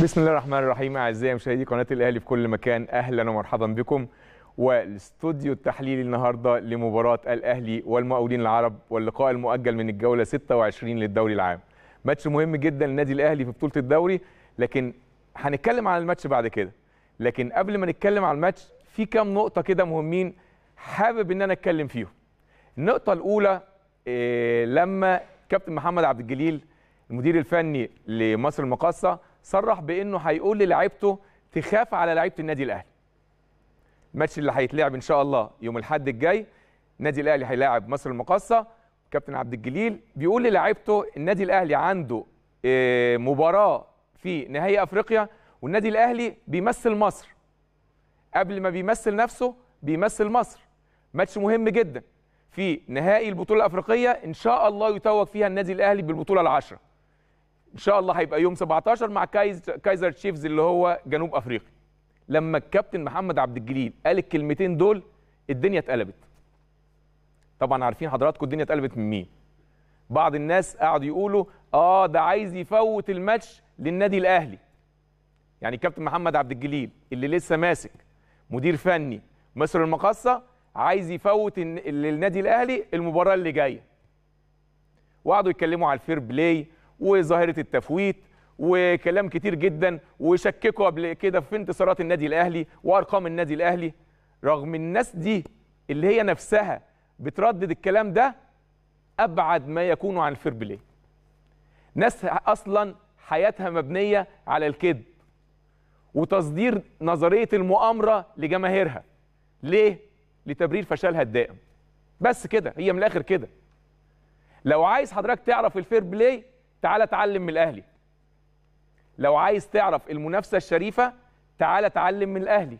بسم الله الرحمن الرحيم اعزائي مشاهدي قناه الاهلي في كل مكان اهلا ومرحبا بكم والاستوديو التحليلي النهارده لمباراه الاهلي والمقاولين العرب واللقاء المؤجل من الجوله 26 للدوري العام ماتش مهم جدا للنادي الاهلي في بطوله الدوري لكن هنتكلم عن الماتش بعد كده لكن قبل ما نتكلم عن الماتش في كام نقطه كده مهمين حابب ان انا اتكلم فيهم النقطه الاولى إيه لما كابتن محمد عبد الجليل المدير الفني لمصر المقاصه صرح بانه هيقول للاعيبته تخاف على لعيبه النادي الاهلي الماتش اللي هيتلعب ان شاء الله يوم الاحد الجاي النادي الاهلي هيلاعب مصر المقاصه كابتن عبد الجليل بيقول للاعيبته النادي الاهلي عنده إيه مباراه في نهائي افريقيا والنادي الاهلي بيمثل مصر قبل ما بيمثل نفسه بيمثل مصر ماتش مهم جدا في نهائي البطوله الافريقيه ان شاء الله يتوج فيها النادي الاهلي بالبطوله العشره ان شاء الله هيبقى يوم 17 مع كايز كايزر تشيفز اللي هو جنوب افريقيا لما الكابتن محمد عبد الجليل قال الكلمتين دول الدنيا اتقلبت طبعا عارفين حضراتكم الدنيا اتقلبت من مين بعض الناس قعدوا يقولوا اه ده عايز يفوت الماتش للنادي الاهلي يعني كابتن محمد عبد الجليل اللي لسه ماسك مدير فني مصر المقاصه عايز يفوت للنادي الاهلي المباراه اللي جايه وقعدوا يتكلموا على الفير بلاي وظاهره التفويت وكلام كتير جدا وشككوا قبل كده في انتصارات النادي الاهلي وارقام النادي الاهلي رغم الناس دي اللي هي نفسها بتردد الكلام ده ابعد ما يكون عن الفير بلاي ناس اصلا حياتها مبنيه على الكذب وتصدير نظريه المؤامره لجماهيرها ليه لتبرير فشلها الدائم بس كده هي من الاخر كده لو عايز حضرتك تعرف الفير بلاي تعالى اتعلم من الاهلي لو عايز تعرف المنافسه الشريفه تعالى اتعلم من الاهلي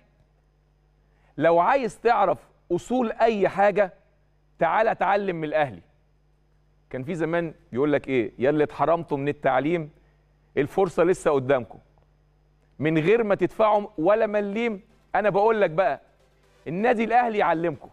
لو عايز تعرف اصول اي حاجه تعالى اتعلم من الاهلي كان في زمان بيقول لك ايه يا اللي اتحرمتوا من التعليم الفرصه لسه قدامكم من غير ما تدفعوا ولا مليم انا بقول لك بقى النادي الاهلي يعلمكم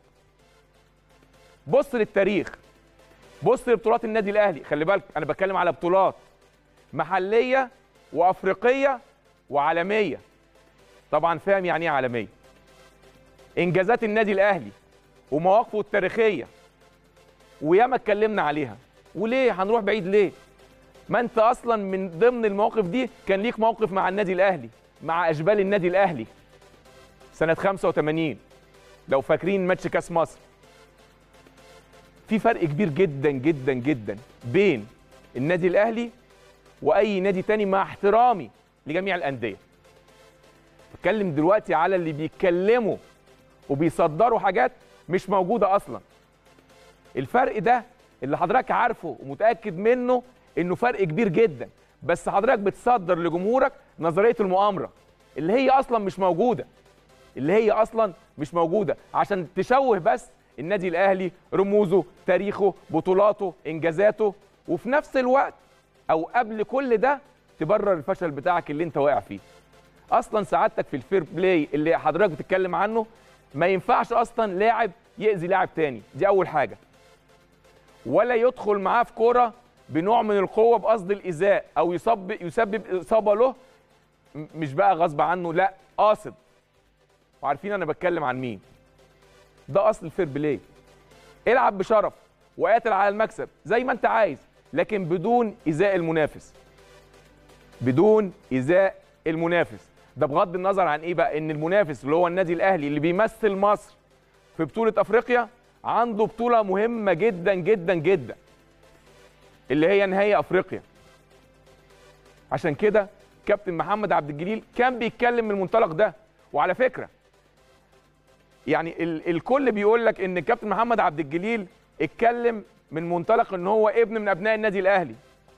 بص للتاريخ بص لبطولات النادي الاهلي خلي بالك انا بتكلم على بطولات محليه وافريقيه وعالميه طبعا فاهم يعني ايه عالميه انجازات النادي الاهلي ومواقفه التاريخيه وياما اتكلمنا عليها وليه هنروح بعيد ليه ما انت اصلا من ضمن المواقف دي كان ليك موقف مع النادي الاهلي مع اشبال النادي الاهلي سنه 85 لو فاكرين ماتش كاس مصر في فرق كبير جدا جدا جدا بين النادي الاهلي واي نادي تاني مع احترامي لجميع الانديه بتكلم دلوقتي على اللي بيتكلموا وبيصدروا حاجات مش موجوده اصلا الفرق ده اللي حضرتك عارفه ومتاكد منه انه فرق كبير جدا بس حضرتك بتصدر لجمهورك نظريه المؤامره اللي هي اصلا مش موجوده اللي هي اصلا مش موجوده عشان تشوه بس النادي الاهلي رموزه تاريخه بطولاته انجازاته وفي نفس الوقت او قبل كل ده تبرر الفشل بتاعك اللي انت واقع فيه اصلا سعادتك في الفير بلاي اللي حضرتك بتتكلم عنه ما ينفعش اصلا لاعب يأذي لاعب تاني دي اول حاجه ولا يدخل معاه في كوره بنوع من القوه بقصد الايذاء او يصب يسبب اصابه له مش بقى غصب عنه لا قاصد وعارفين انا بتكلم عن مين ده اصل الفير بلاي العب بشرف وقاتل على المكسب زي ما انت عايز لكن بدون ايذاء المنافس بدون ايذاء المنافس ده بغض النظر عن ايه بقى ان المنافس اللي هو النادي الاهلي اللي بيمثل مصر في بطوله افريقيا عنده بطوله مهمه جدا جدا جدا اللي هي نهائي افريقيا عشان كده كابتن محمد عبد الجليل كان بيتكلم من المنطلق ده وعلى فكره يعني ال الكل بيقول لك ان كابتن محمد عبد الجليل اتكلم من منطلق ان هو ابن من ابناء النادي الاهلي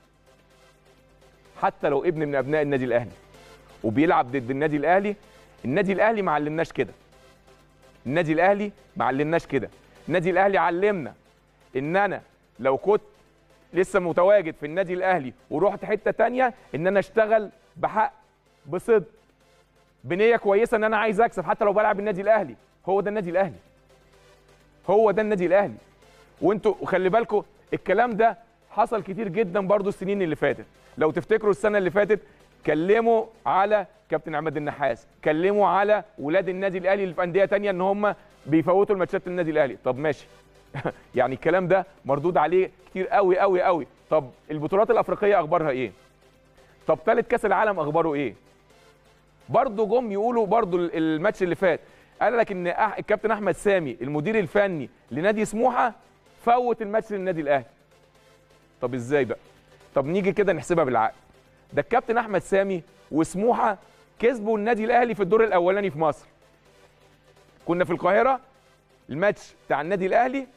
حتى لو ابن من ابناء النادي الاهلي وبيلعب ضد النادي الاهلي النادي الاهلي ما علمناش كده النادي الاهلي ما علمناش كده النادي الاهلي علمنا ان انا لو كنت لسه متواجد في النادي الاهلي ورحت حته تانية ان انا اشتغل بحق بصدق بنيه كويسه ان انا عايز اكسب حتى لو بلعب النادي الاهلي هو ده النادي الاهلي هو ده النادي الاهلي وانتوا خلي بالكم الكلام ده حصل كتير جدا برضو السنين اللي فاتت لو تفتكروا السنه اللي فاتت كلموا على كابتن عماد النحاس كلموا على ولاد النادي الاهلي اللي في انديه تانية ان هم بيفوتوا الماتشات للنادي الاهلي طب ماشي يعني الكلام ده مردود عليه كتير قوي قوي قوي طب البطولات الافريقيه اخبارها ايه طب ثالث كاس العالم اخباره ايه برضه جم يقولوا برضه الماتش اللي فات قال لك ان أح- الكابتن احمد سامي المدير الفني لنادي سموحه فوت الماتش للنادي الاهلي طب ازاي بقى طب نيجي كده نحسبها بالعقل ده الكابتن احمد سامي وسموحه كسبوا النادي الاهلي في الدور الاولاني في مصر كنا في القاهره الماتش بتاع النادي الاهلي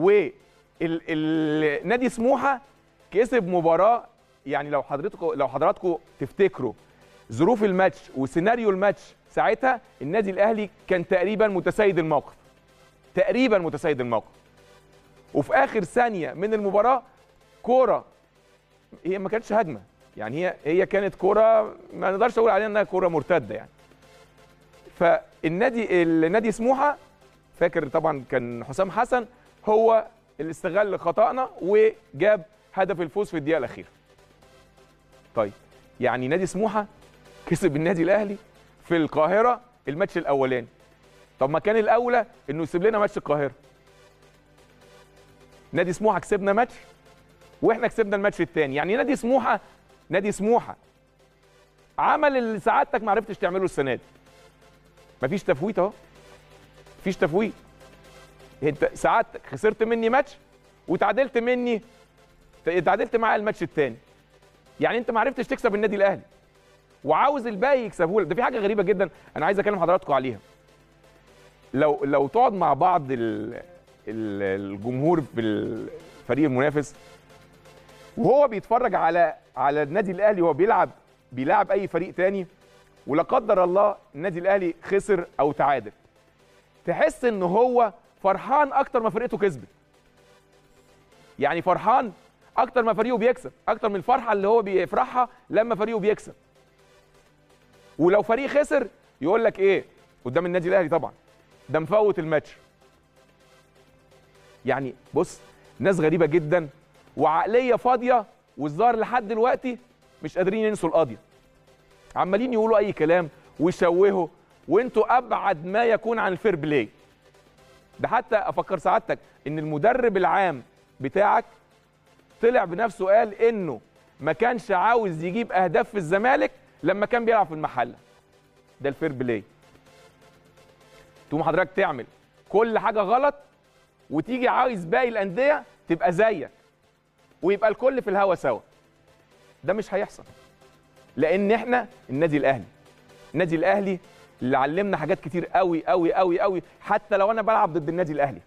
والنادي سموحه كسب مباراه يعني لو حضرتكم لو حضراتكم تفتكروا ظروف الماتش وسيناريو الماتش ساعتها النادي الاهلي كان تقريبا متسيد الموقف تقريبا متسيد الموقف وفي اخر ثانيه من المباراه كوره هي ما كانتش هجمه يعني هي هي كانت كوره ما نقدرش اقول عليها انها كوره مرتده يعني فالنادي النادي سموحه فاكر طبعا كان حسام حسن هو اللي استغل خطأنا وجاب هدف الفوز في الدقيقه الاخيره طيب يعني نادي سموحه كسب النادي الاهلي في القاهره الماتش الاولاني طب ما كان الاولى انه يسيب لنا ماتش القاهره نادي سموحه كسبنا ماتش واحنا كسبنا الماتش الثاني يعني نادي سموحه نادي سموحه عمل اللي سعادتك ما عرفتش تعمله السنه دي مفيش تفويت اهو مفيش تفويت انت سعادتك خسرت مني ماتش وتعادلت مني تعادلت معايا الماتش الثاني يعني انت ما عرفتش تكسب النادي الاهلي وعاوز الباقي يكسبوه لك ده في حاجه غريبه جدا انا عايز اكلم حضراتكم عليها لو لو تقعد مع بعض ال ال الجمهور في الفريق المنافس وهو بيتفرج على على النادي الاهلي وهو بيلعب بيلعب اي فريق تاني ولا قدر الله النادي الاهلي خسر او تعادل تحس ان هو فرحان اكتر ما فرقته كسبت يعني فرحان اكتر ما فريقه بيكسب اكتر من الفرحه اللي هو بيفرحها لما فريقه بيكسب ولو فريق خسر يقول لك ايه قدام النادي الاهلي طبعا ده مفوت الماتش يعني بص ناس غريبه جدا وعقليه فاضيه والظاهر لحد دلوقتي مش قادرين ينسوا القضيه عمالين يقولوا اي كلام ويشوهوا وانتوا ابعد ما يكون عن الفير بلاي ده حتى افكر سعادتك ان المدرب العام بتاعك طلع بنفسه قال انه ما كانش عاوز يجيب اهداف في الزمالك لما كان بيلعب في المحله ده الفير بلاي تقوم حضرتك تعمل كل حاجه غلط وتيجي عايز باقي الانديه تبقى زيك ويبقى الكل في الهوا سوا ده مش هيحصل لان احنا النادي الاهلي النادي الاهلي اللي علمنا حاجات كتير قوي قوي قوي قوي حتى لو انا بلعب ضد النادي الاهلي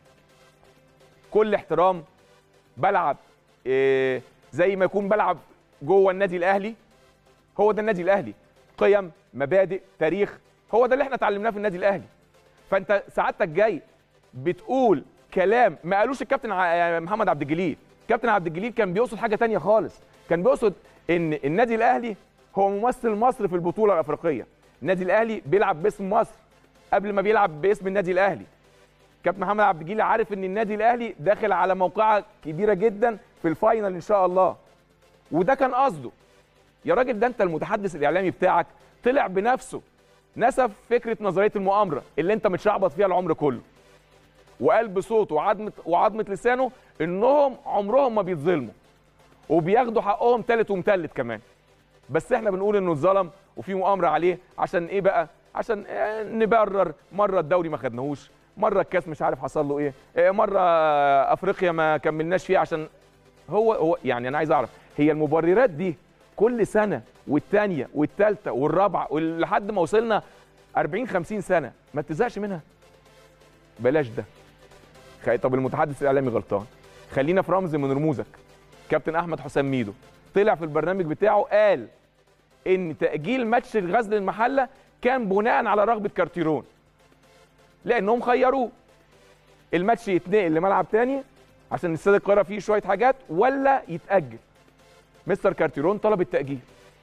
كل احترام بلعب إيه زي ما يكون بلعب جوه النادي الاهلي هو ده النادي الاهلي قيم مبادئ تاريخ هو ده اللي احنا اتعلمناه في النادي الاهلي فانت سعادتك جاي بتقول كلام ما قالوش الكابتن ع- محمد عبد الجليل كابتن عبد الجليل كان بيقصد حاجه تانية خالص كان بيقصد ان النادي الاهلي هو ممثل مصر في البطوله الافريقيه النادي الاهلي بيلعب باسم مصر قبل ما بيلعب باسم النادي الاهلي كابتن محمد عبد الجليل عارف ان النادي الاهلي داخل على موقعه كبيره جدا في الفاينل ان شاء الله وده كان قصده يا راجل ده انت المتحدث الاعلامي بتاعك طلع بنفسه نسف فكره نظريه المؤامره اللي انت متشعبط فيها العمر كله وقال بصوته وعظمه وعظمه لسانه انهم عمرهم ما بيتظلموا وبياخدوا حقهم تالت ومتلت كمان بس احنا بنقول انه اتظلم وفي مؤامره عليه عشان ايه بقى عشان آه، نبرر مره الدوري ما خدناهوش مره الكاس مش عارف حصل له ايه آه، مره آه، افريقيا ما كملناش فيها عشان هو هو يعني انا عايز اعرف هي المبررات دي كل سنه والثانيه والثالثه والرابعه لحد ما وصلنا 40 50 سنه ما بتزهقش منها بلاش ده خ- طب المتحدث الاعلامي غلطان خلينا في رمز من رموزك كابتن احمد حسام ميدو طلع في البرنامج بتاعه قال ان تاجيل ماتش الغزل المحله كان بناء على رغبه كارتيرون لانهم خيروه الماتش يتنقل لملعب تاني عشان استاد القاهره فيه شويه حاجات ولا يتاجل مستر كارتيرون طلب التاجيل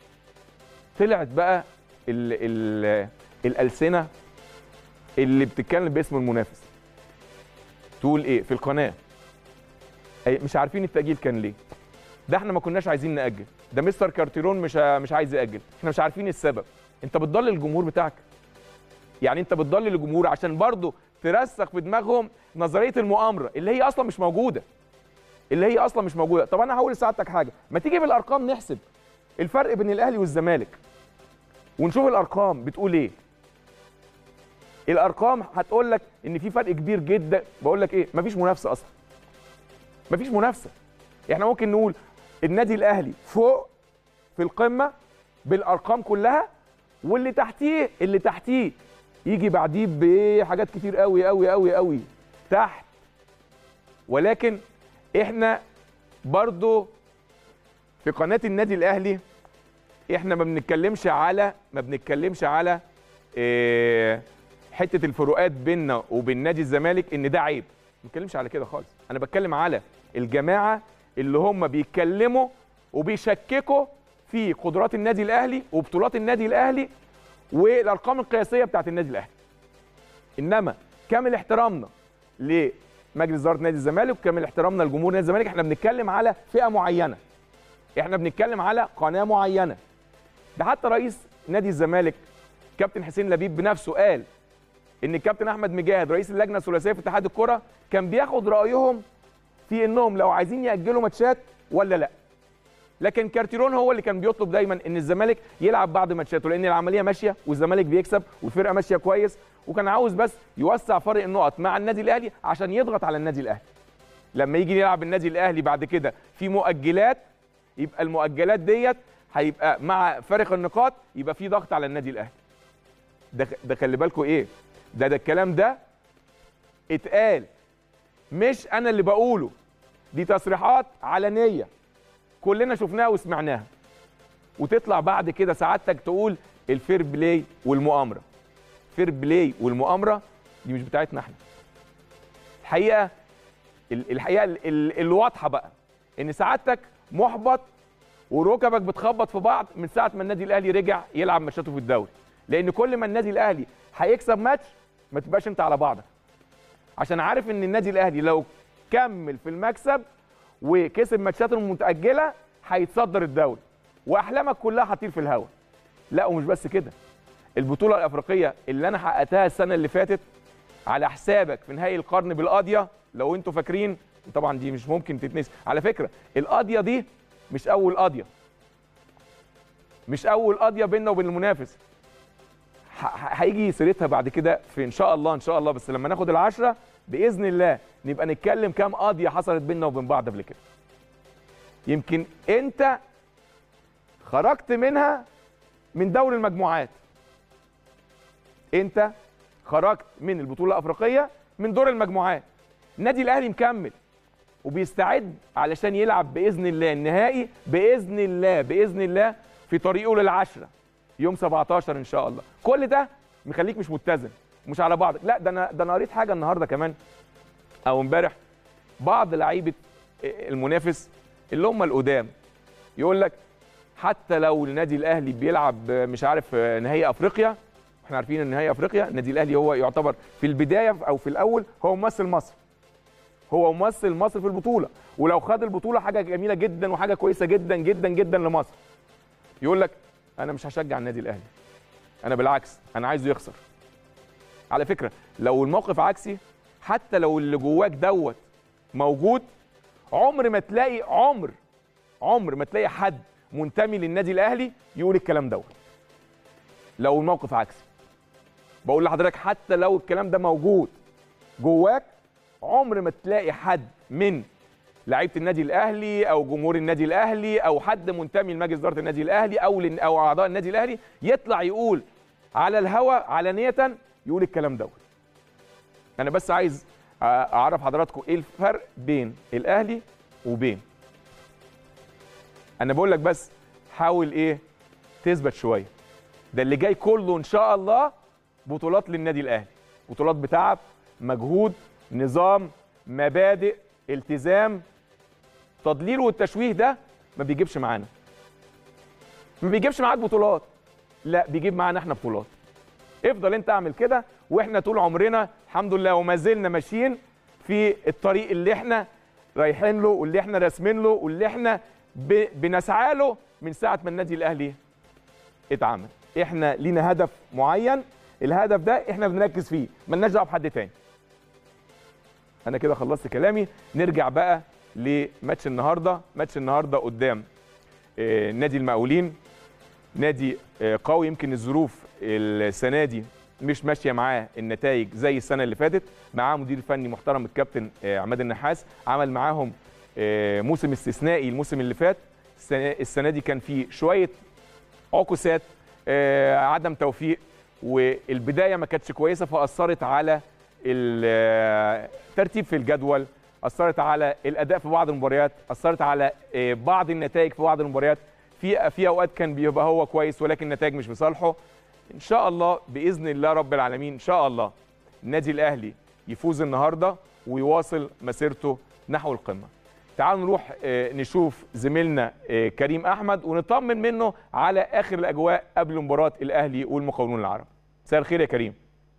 طلعت بقى ال ال الالسنه اللي بتتكلم باسم المنافس تقول ايه في القناه أي مش عارفين التاجيل كان ليه ده احنا ما كناش عايزين ناجل ده مستر كارتيرون مش مش عايز ياجل احنا مش عارفين السبب انت بتضلل الجمهور بتاعك يعني انت بتضلل الجمهور عشان برضه ترسخ في دماغهم نظريه المؤامره اللي هي اصلا مش موجوده اللي هي اصلا مش موجوده طب انا هقول لسعادتك حاجه ما تيجي بالارقام نحسب الفرق بين الاهلي والزمالك ونشوف الارقام بتقول ايه الارقام هتقول لك ان في فرق كبير جدا بقول لك ايه مفيش منافسه اصلا مفيش منافسه احنا ممكن نقول النادي الاهلي فوق في القمه بالارقام كلها واللي تحتيه اللي تحتيه يجي بعديه بحاجات كتير قوي قوي قوي قوي تحت ولكن احنا برضو في قناه النادي الاهلي احنا ما بنتكلمش على ما بنتكلمش على إيه حته الفروقات بيننا وبين نادي الزمالك ان ده عيب ما بتكلمش على كده خالص انا بتكلم على الجماعه اللي هم بيتكلموا وبيشككوا في قدرات النادي الاهلي وبطولات النادي الاهلي والارقام القياسيه بتاعت النادي الاهلي انما كامل احترامنا لمجلس اداره نادي الزمالك وكامل احترامنا لجمهور نادي الزمالك احنا بنتكلم على فئه معينه احنا بنتكلم على قناه معينه ده حتى رئيس نادي الزمالك كابتن حسين لبيب بنفسه قال ان الكابتن احمد مجاهد رئيس اللجنه الثلاثيه في اتحاد الكره كان بياخد رايهم في انهم لو عايزين ياجلوا ماتشات ولا لا لكن كارتيرون هو اللي كان بيطلب دايما ان الزمالك يلعب بعض ماتشاته لان العمليه ماشيه والزمالك بيكسب والفرقه ماشيه كويس وكان عاوز بس يوسع فرق النقط مع النادي الاهلي عشان يضغط على النادي الاهلي لما يجي يلعب النادي الاهلي بعد كده في مؤجلات يبقى المؤجلات ديت هيبقى مع فارق النقاط يبقى في ضغط على النادي الاهلي ده ده خلي بالكم ايه ده ده الكلام ده اتقال مش انا اللي بقوله دي تصريحات علنيه كلنا شفناها وسمعناها وتطلع بعد كده سعادتك تقول الفير بلاي والمؤامره فير بلاي والمؤامره دي مش بتاعتنا احنا الحقيقه الحقيقه الواضحه بقى ان سعادتك محبط وركبك بتخبط في بعض من ساعه ما النادي الاهلي رجع يلعب ماتشاته في الدوري لان كل ما النادي الاهلي هيكسب ماتش ما تبقاش انت على بعضك عشان عارف ان النادي الاهلي لو كمل في المكسب وكسب ماتشاته المتاجله هيتصدر الدوري واحلامك كلها هتطير في الهواء لا ومش بس كده البطوله الافريقيه اللي انا حققتها السنه اللي فاتت على حسابك في نهائي القرن بالقاضيه لو انتوا فاكرين طبعا دي مش ممكن تتنسي على فكره القاضيه دي مش اول قاضيه مش اول قاضيه بيننا وبين المنافس هيجي سيرتها بعد كده في ان شاء الله ان شاء الله بس لما ناخد العشره باذن الله نبقى نتكلم كام قضيه حصلت بيننا وبين بعض قبل كده يمكن انت خرجت منها من دوري المجموعات انت خرجت من البطوله الافريقيه من دور المجموعات النادي الاهلي مكمل وبيستعد علشان يلعب باذن الله النهائي باذن الله باذن الله في طريقه للعشره يوم 17 ان شاء الله كل ده مخليك مش متزن مش على بعضك لا ده انا ده انا قريت حاجه النهارده كمان او امبارح بعض لعيبه المنافس اللي هم القدام يقول لك حتى لو النادي الاهلي بيلعب مش عارف نهائي افريقيا احنا عارفين ان نهائي افريقيا النادي الاهلي هو يعتبر في البدايه او في الاول هو ممثل مصر هو ممثل مصر في البطوله ولو خد البطوله حاجه جميله جدا وحاجه كويسه جدا جدا جدا لمصر يقول لك انا مش هشجع النادي الاهلي انا بالعكس انا عايزه يخسر على فكره لو الموقف عكسي حتى لو اللي جواك دوت موجود عمر ما تلاقي عمر عمر ما تلاقي حد منتمي للنادي الاهلي يقول الكلام دوت لو الموقف عكسي بقول لحضرتك حتى لو الكلام ده موجود جواك عمر ما تلاقي حد من لعيبه النادي الاهلي او جمهور النادي الاهلي او حد منتمي لمجلس اداره النادي الاهلي او او اعضاء النادي الاهلي يطلع يقول على الهوا علانيه يقول الكلام دوت انا بس عايز اعرف حضراتكم ايه الفرق بين الاهلي وبين انا بقول لك بس حاول ايه تثبت شويه ده اللي جاي كله ان شاء الله بطولات للنادي الاهلي بطولات بتعب مجهود نظام مبادئ التزام تضليل والتشويه ده ما بيجيبش معانا ما بيجيبش معاك بطولات لا بيجيب معانا احنا بطولات افضل انت اعمل كده واحنا طول عمرنا الحمد لله وما زلنا ماشيين في الطريق اللي احنا رايحين له واللي احنا راسمين له واللي احنا بنسعى له من ساعه ما النادي الاهلي اتعمل احنا لينا هدف معين الهدف ده احنا بنركز فيه ملناش دعوه بحد تاني انا كده خلصت كلامي نرجع بقى لماتش النهارده ماتش النهارده قدام آه، نادي المقاولين نادي آه، قوي يمكن الظروف السنه دي مش ماشيه معاه النتائج زي السنه اللي فاتت معاه مدير فني محترم الكابتن آه، عماد النحاس عمل معاهم آه، موسم استثنائي الموسم اللي فات السنه السنة دي كان فيه شويه عكوسات آه، عدم توفيق والبدايه ما كانتش كويسه فاثرت على الترتيب في الجدول اثرت على الاداء في بعض المباريات اثرت على آه، بعض النتائج في بعض المباريات في في اوقات كان بيبقى هو كويس ولكن النتائج مش في صالحه ان شاء الله باذن الله رب العالمين ان شاء الله النادي الاهلي يفوز النهارده ويواصل مسيرته نحو القمه تعالوا نروح آه، نشوف زميلنا آه، كريم احمد ونطمن منه على اخر الاجواء قبل مباراه الاهلي والمقاولون العرب مساء الخير يا كريم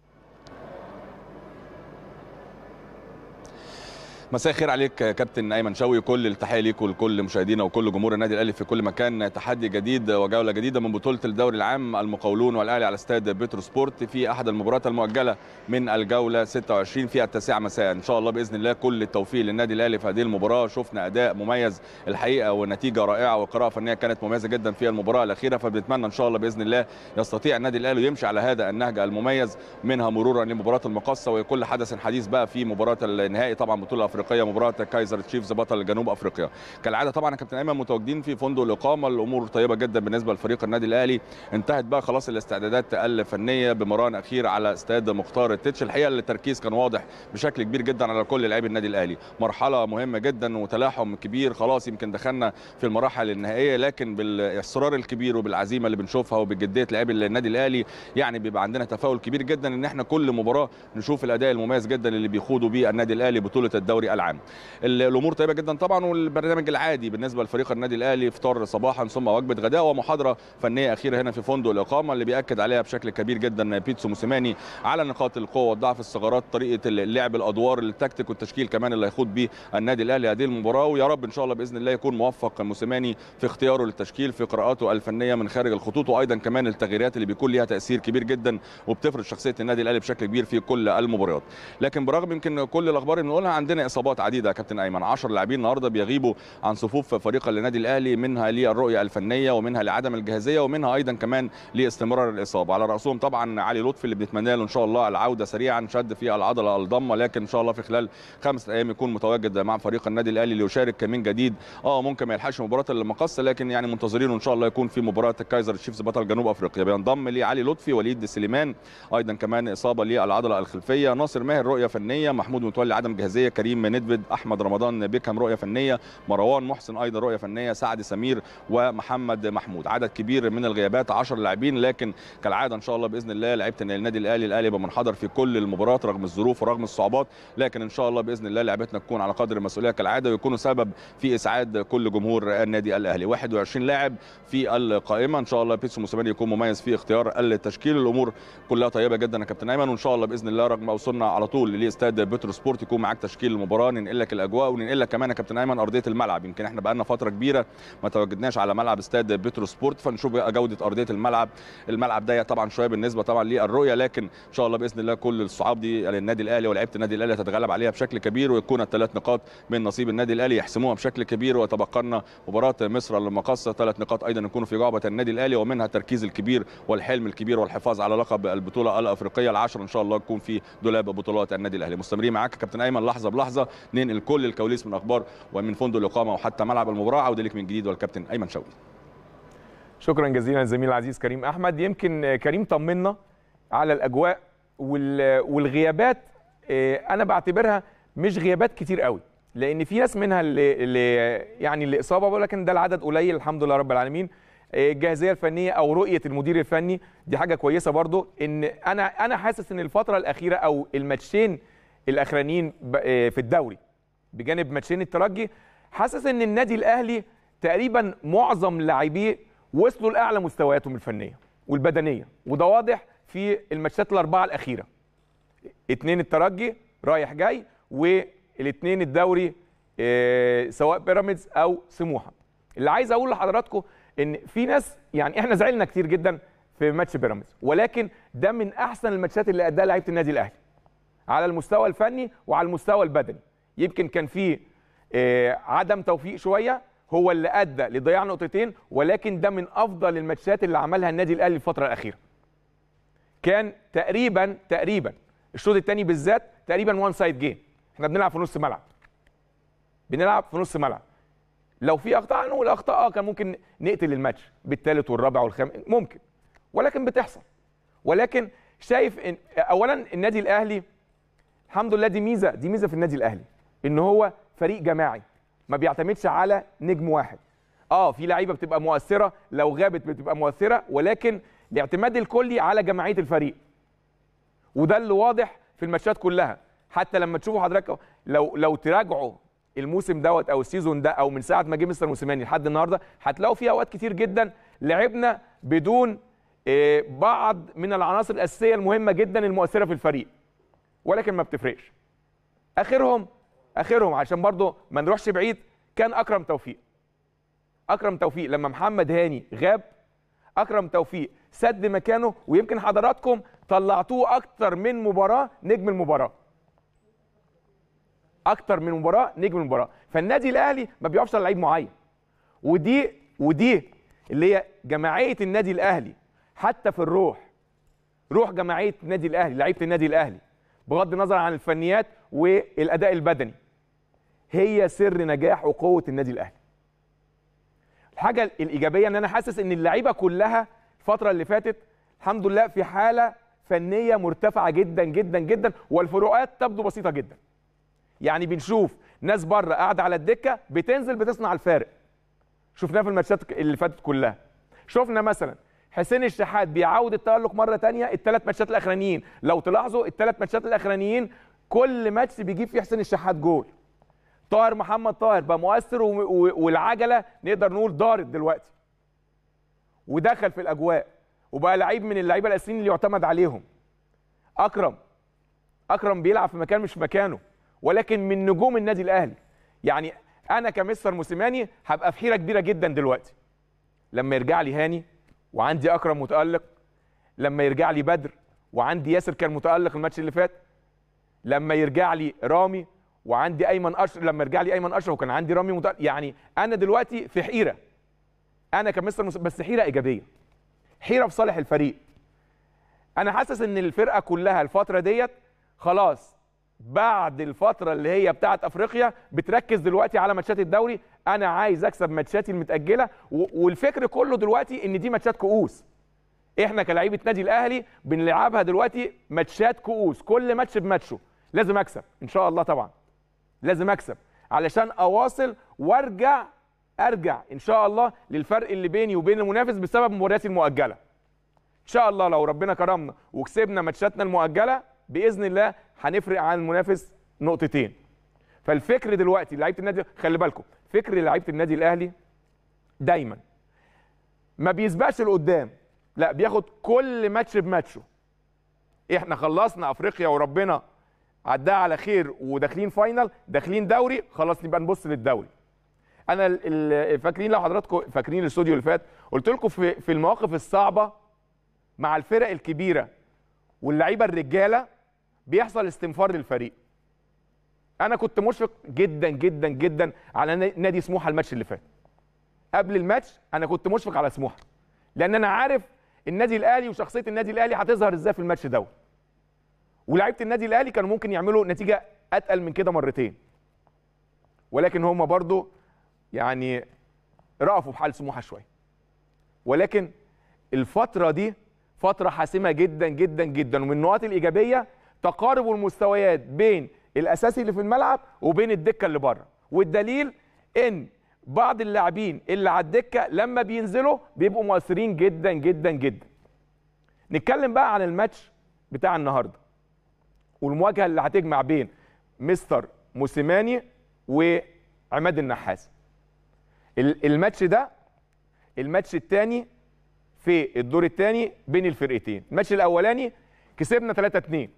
مساء الخير عليك كابتن ايمن شوقي كل التحيه ليك ولكل مشاهدينا وكل جمهور النادي الاهلي في كل مكان تحدي جديد وجوله جديده من بطوله الدوري العام المقاولون والاهلي على استاد بترو سبورت في احد المباريات المؤجله من الجوله 26 في التاسعه مساء ان شاء الله باذن الله كل التوفيق للنادي الاهلي في هذه المباراه شفنا اداء مميز الحقيقه ونتيجه رائعه وقراءه فنيه كانت مميزه جدا في المباراه الاخيره فبنتمنى ان شاء الله باذن الله يستطيع النادي الاهلي يمشي على هذا النهج المميز منها مرورا لمباراه المقصه وكل حدث حديث بقى في مباراه النهائي طبعا بطوله افريقيه مباراه كايزر تشيفز بطل جنوب افريقيا كالعاده طبعا يا كابتن ايمن متواجدين في فندق الاقامه الامور طيبه جدا بالنسبه لفريق النادي الاهلي انتهت بقى خلاص الاستعدادات الفنيه بمران اخير على استاد مختار التتش الحقيقه التركيز كان واضح بشكل كبير جدا على كل لاعبي النادي الاهلي مرحله مهمه جدا وتلاحم كبير خلاص يمكن دخلنا في المراحل النهائيه لكن بالاصرار الكبير وبالعزيمه اللي بنشوفها وبجديه لاعبي النادي الاهلي يعني بيبقى عندنا تفاؤل كبير جدا ان احنا كل مباراه نشوف الاداء المميز جدا اللي بيخوضوا بيه النادي الاهلي بطوله الدوري العام الامور طيبه جدا طبعا والبرنامج العادي بالنسبه لفريق النادي الاهلي فطار صباحا ثم وجبه غداء ومحاضره فنيه اخيره هنا في فندق الاقامه اللي بياكد عليها بشكل كبير جدا بيتسو موسيماني على نقاط القوه والضعف الثغرات طريقه اللعب الادوار التكتيك والتشكيل كمان اللي هيخوض بيه النادي الاهلي هذه المباراه ويا رب ان شاء الله باذن الله يكون موفق موسيماني في اختياره للتشكيل في قراءاته الفنيه من خارج الخطوط وايضا كمان التغييرات اللي بيكون ليها تاثير كبير جدا وبتفرض شخصيه النادي الاهلي بشكل كبير في كل المباريات لكن برغم يمكن كل الاخبار اللي بنقولها عندنا اصابات عديده يا كابتن ايمن 10 لاعبين النهارده بيغيبوا عن صفوف فريق النادي الاهلي منها للرؤيه الفنيه ومنها لعدم الجاهزيه ومنها ايضا كمان لاستمرار الاصابه على راسهم طبعا علي لطفي اللي بنتمنى له ان شاء الله العوده سريعا شد في العضله الضمه لكن ان شاء الله في خلال خمس ايام يكون متواجد مع فريق النادي الاهلي ليشارك من جديد اه ممكن ما يلحقش مباراه المقص لكن يعني منتظرينه ان شاء الله يكون في مباراه الكايزر تشيفز بطل جنوب افريقيا بينضم لعلي لطفي وليد سليمان ايضا كمان اصابه للعضله الخلفيه ناصر ماهر رؤيه فنيه محمود متولي عدم جاهزيه كريم ندفد احمد رمضان بيكهام رؤيه فنيه مروان محسن ايضا رؤيه فنيه سعد سمير ومحمد محمود عدد كبير من الغيابات 10 لاعبين لكن كالعاده ان شاء الله باذن الله لعيبه النادي الاهلي الاهلي يبقى منحدر في كل المباريات رغم الظروف ورغم الصعوبات لكن ان شاء الله باذن الله لعيبتنا تكون على قدر المسؤوليه كالعاده ويكونوا سبب في اسعاد كل جمهور النادي الاهلي 21 لاعب في القائمه ان شاء الله بيتسو موسيماني يكون مميز في اختيار التشكيل الامور كلها طيبه جدا يا كابتن ايمن وان شاء الله باذن الله رغم ما وصلنا على طول لاستاد بترو سبورت يكون معاك تشكيل المباراه ننقل لك الاجواء وننقل لك كمان يا كابتن ايمن ارضيه الملعب يمكن احنا بقالنا فتره كبيره ما تواجدناش على ملعب استاد بترو سبورت فنشوف بقى جوده ارضيه الملعب الملعب ضيق طبعا شويه بالنسبه طبعا للرؤيه لكن ان شاء الله باذن الله كل الصعاب دي للنادي الاهلي ولاعيبه النادي الاهلي تتغلب عليها بشكل كبير ويكون الثلاث نقاط من نصيب النادي الاهلي يحسموها بشكل كبير ويتبقى لنا مباراه مصر المقاصه ثلاث نقاط ايضا يكونوا في جعبه النادي الاهلي ومنها التركيز الكبير والحلم الكبير والحفاظ على لقب البطوله الافريقيه العشر ان شاء الله يكون في دولاب بطولات النادي الاهلي مستمرين معاك يا كابتن ايمن لحظه بلحظه ننقل كل الكواليس من اخبار ومن فندق الاقامه وحتى ملعب المباراه عوده لك من جديد والكابتن ايمن شوقي شكرا جزيلا للزميل العزيز كريم احمد يمكن كريم طمنا على الاجواء وال- والغيابات آه، انا بعتبرها مش غيابات كتير قوي لان في ناس منها اللي, اللي يعني اللي اصابه ولكن ده العدد قليل الحمد لله رب العالمين آه، الجاهزيه الفنيه او رؤيه المدير الفني دي حاجه كويسه برضو ان انا انا حاسس ان الفتره الاخيره او الماتشين الاخرانيين ب- آه، في الدوري بجانب ماتشين الترجي حاسس ان النادي الاهلي تقريبا معظم لاعبيه وصلوا لاعلى مستوياتهم الفنيه والبدنيه وده واضح في الماتشات الاربعه الاخيره اتنين الترجي رايح جاي والاثنين الدوري آه، سواء بيراميدز او سموحه اللي عايز اقول لحضراتكم ان في ناس يعني احنا زعلنا كتير جدا في ماتش بيراميدز ولكن ده من احسن الماتشات اللي اداها لعيبه النادي الاهلي على المستوى الفني وعلى المستوى البدني يمكن كان في آه، عدم توفيق شويه هو اللي ادى لضياع نقطتين ولكن ده من افضل الماتشات اللي عملها النادي الاهلي الفتره الاخيره كان تقريبا تقريبا الشوط الثاني بالذات تقريبا وان سايد جيم احنا بنلعب في نص ملعب بنلعب في نص ملعب لو في اخطاء نقول اخطاء اه كان ممكن نقتل الماتش بالثالث والرابع والخامس ممكن ولكن بتحصل ولكن شايف إن اولا النادي الاهلي الحمد لله دي ميزه دي ميزه في النادي الاهلي ان هو فريق جماعي ما بيعتمدش على نجم واحد اه في لعيبه بتبقى مؤثره لو غابت بتبقى مؤثره ولكن الاعتماد الكلي على جماعيه الفريق وده اللي واضح في الماتشات كلها حتى لما تشوفوا حضرتك لو لو تراجعوا الموسم دوت او السيزون ده او من ساعه ما جه مستر موسيماني لحد النهارده هتلاقوا في اوقات كتير جدا لعبنا بدون آه، بعض من العناصر الاساسيه المهمه جدا المؤثره في الفريق ولكن ما بتفرقش اخرهم اخرهم عشان برضو ما نروحش بعيد كان اكرم توفيق اكرم توفيق لما محمد هاني غاب اكرم توفيق سد مكانه ويمكن حضراتكم طلعتوه اكتر من مباراه نجم المباراه اكتر من مباراه نجم المباراه فالنادي الاهلي ما بيقفش على لعيب معين ودي ودي اللي هي جماعيه النادي الاهلي حتى في الروح روح جماعيه النادي الاهلي لعيبه النادي الاهلي بغض النظر عن الفنيات والاداء البدني هي سر نجاح وقوه النادي الاهلي الحاجه الايجابيه ان انا حاسس ان اللعيبه كلها الفتره اللي فاتت الحمد لله في حاله فنيه مرتفعه جدا جدا جدا والفروقات تبدو بسيطه جدا يعني بنشوف ناس بره قاعده على الدكه بتنزل بتصنع الفارق شفناه في الماتشات اللي فاتت كلها شفنا مثلا حسين الشحات بيعود التألق مرة تانية الثلاث ماتشات الأخرانيين لو تلاحظوا الثلاث ماتشات الأخرانيين كل ماتش بيجيب فيه حسين الشحات جول طاهر محمد طاهر بقى مؤثر و- و- والعجلة نقدر نقول دارت دلوقتي ودخل في الأجواء وبقى لعيب من اللعيبة الأساسيين اللي يعتمد عليهم أكرم أكرم بيلعب في مكان مش في مكانه ولكن من نجوم النادي الأهلي يعني أنا كمستر موسيماني هبقى في حيرة كبيرة جدا دلوقتي لما يرجع لي هاني وعندي اكرم متالق لما يرجع لي بدر وعندي ياسر كان متالق الماتش اللي فات لما يرجع لي رامي وعندي ايمن اشرف لما يرجع لي ايمن اشرف وكان عندي رامي متالق يعني انا دلوقتي في حيره انا كمستر مس... بس حيره ايجابيه حيره في صالح الفريق انا حاسس ان الفرقه كلها الفتره ديت خلاص بعد الفتره اللي هي بتاعه افريقيا بتركز دلوقتي على ماتشات الدوري انا عايز اكسب ماتشاتي المتاجله و- والفكر كله دلوقتي ان دي ماتشات كؤوس احنا كلاعيبه نادي الاهلي بنلعبها دلوقتي ماتشات كؤوس كل ماتش بماتشه لازم اكسب ان شاء الله طبعا لازم اكسب علشان اواصل وارجع ارجع ان شاء الله للفرق اللي بيني وبين المنافس بسبب مبارياتي المؤجله ان شاء الله لو ربنا كرمنا وكسبنا ماتشاتنا المؤجله باذن الله هنفرق عن المنافس نقطتين فالفكر دلوقتي لعيبه النادي خلي بالكم فكر لعيبه النادي الاهلي دايما ما بيسبقش لقدام لا بياخد كل ماتش بماتشه احنا خلصنا افريقيا وربنا عداها على خير وداخلين فاينل داخلين دوري خلاص نبقى نبص للدوري انا ال- ال- فاكرين لو حضراتكم فاكرين الاستوديو اللي فات قلت لكم في في المواقف الصعبه مع الفرق الكبيره واللعيبه الرجاله بيحصل استنفار للفريق انا كنت مشفق جدا جدا جدا على نا- نادي سموحه الماتش اللي فات قبل الماتش انا كنت مشفق على سموحه لان انا عارف النادي الاهلي وشخصيه النادي الاهلي هتظهر ازاي في الماتش دوت ولاعيبه النادي الاهلي كانوا ممكن يعملوا نتيجه اتقل من كده مرتين ولكن هم برضو يعني رأفوا في حال سموحه شويه ولكن الفتره دي فتره حاسمه جدا جدا جدا ومن النقاط الايجابيه تقارب المستويات بين الاساسي اللي في الملعب وبين الدكه اللي بره والدليل ان بعض اللاعبين اللي على الدكه لما بينزلوا بيبقوا مؤثرين جدا جدا جدا نتكلم بقى عن الماتش بتاع النهارده والمواجهه اللي هتجمع بين مستر موسيماني وعماد النحاس ال- الماتش ده الماتش الثاني في الدور الثاني بين الفرقتين الماتش الاولاني كسبنا 3 2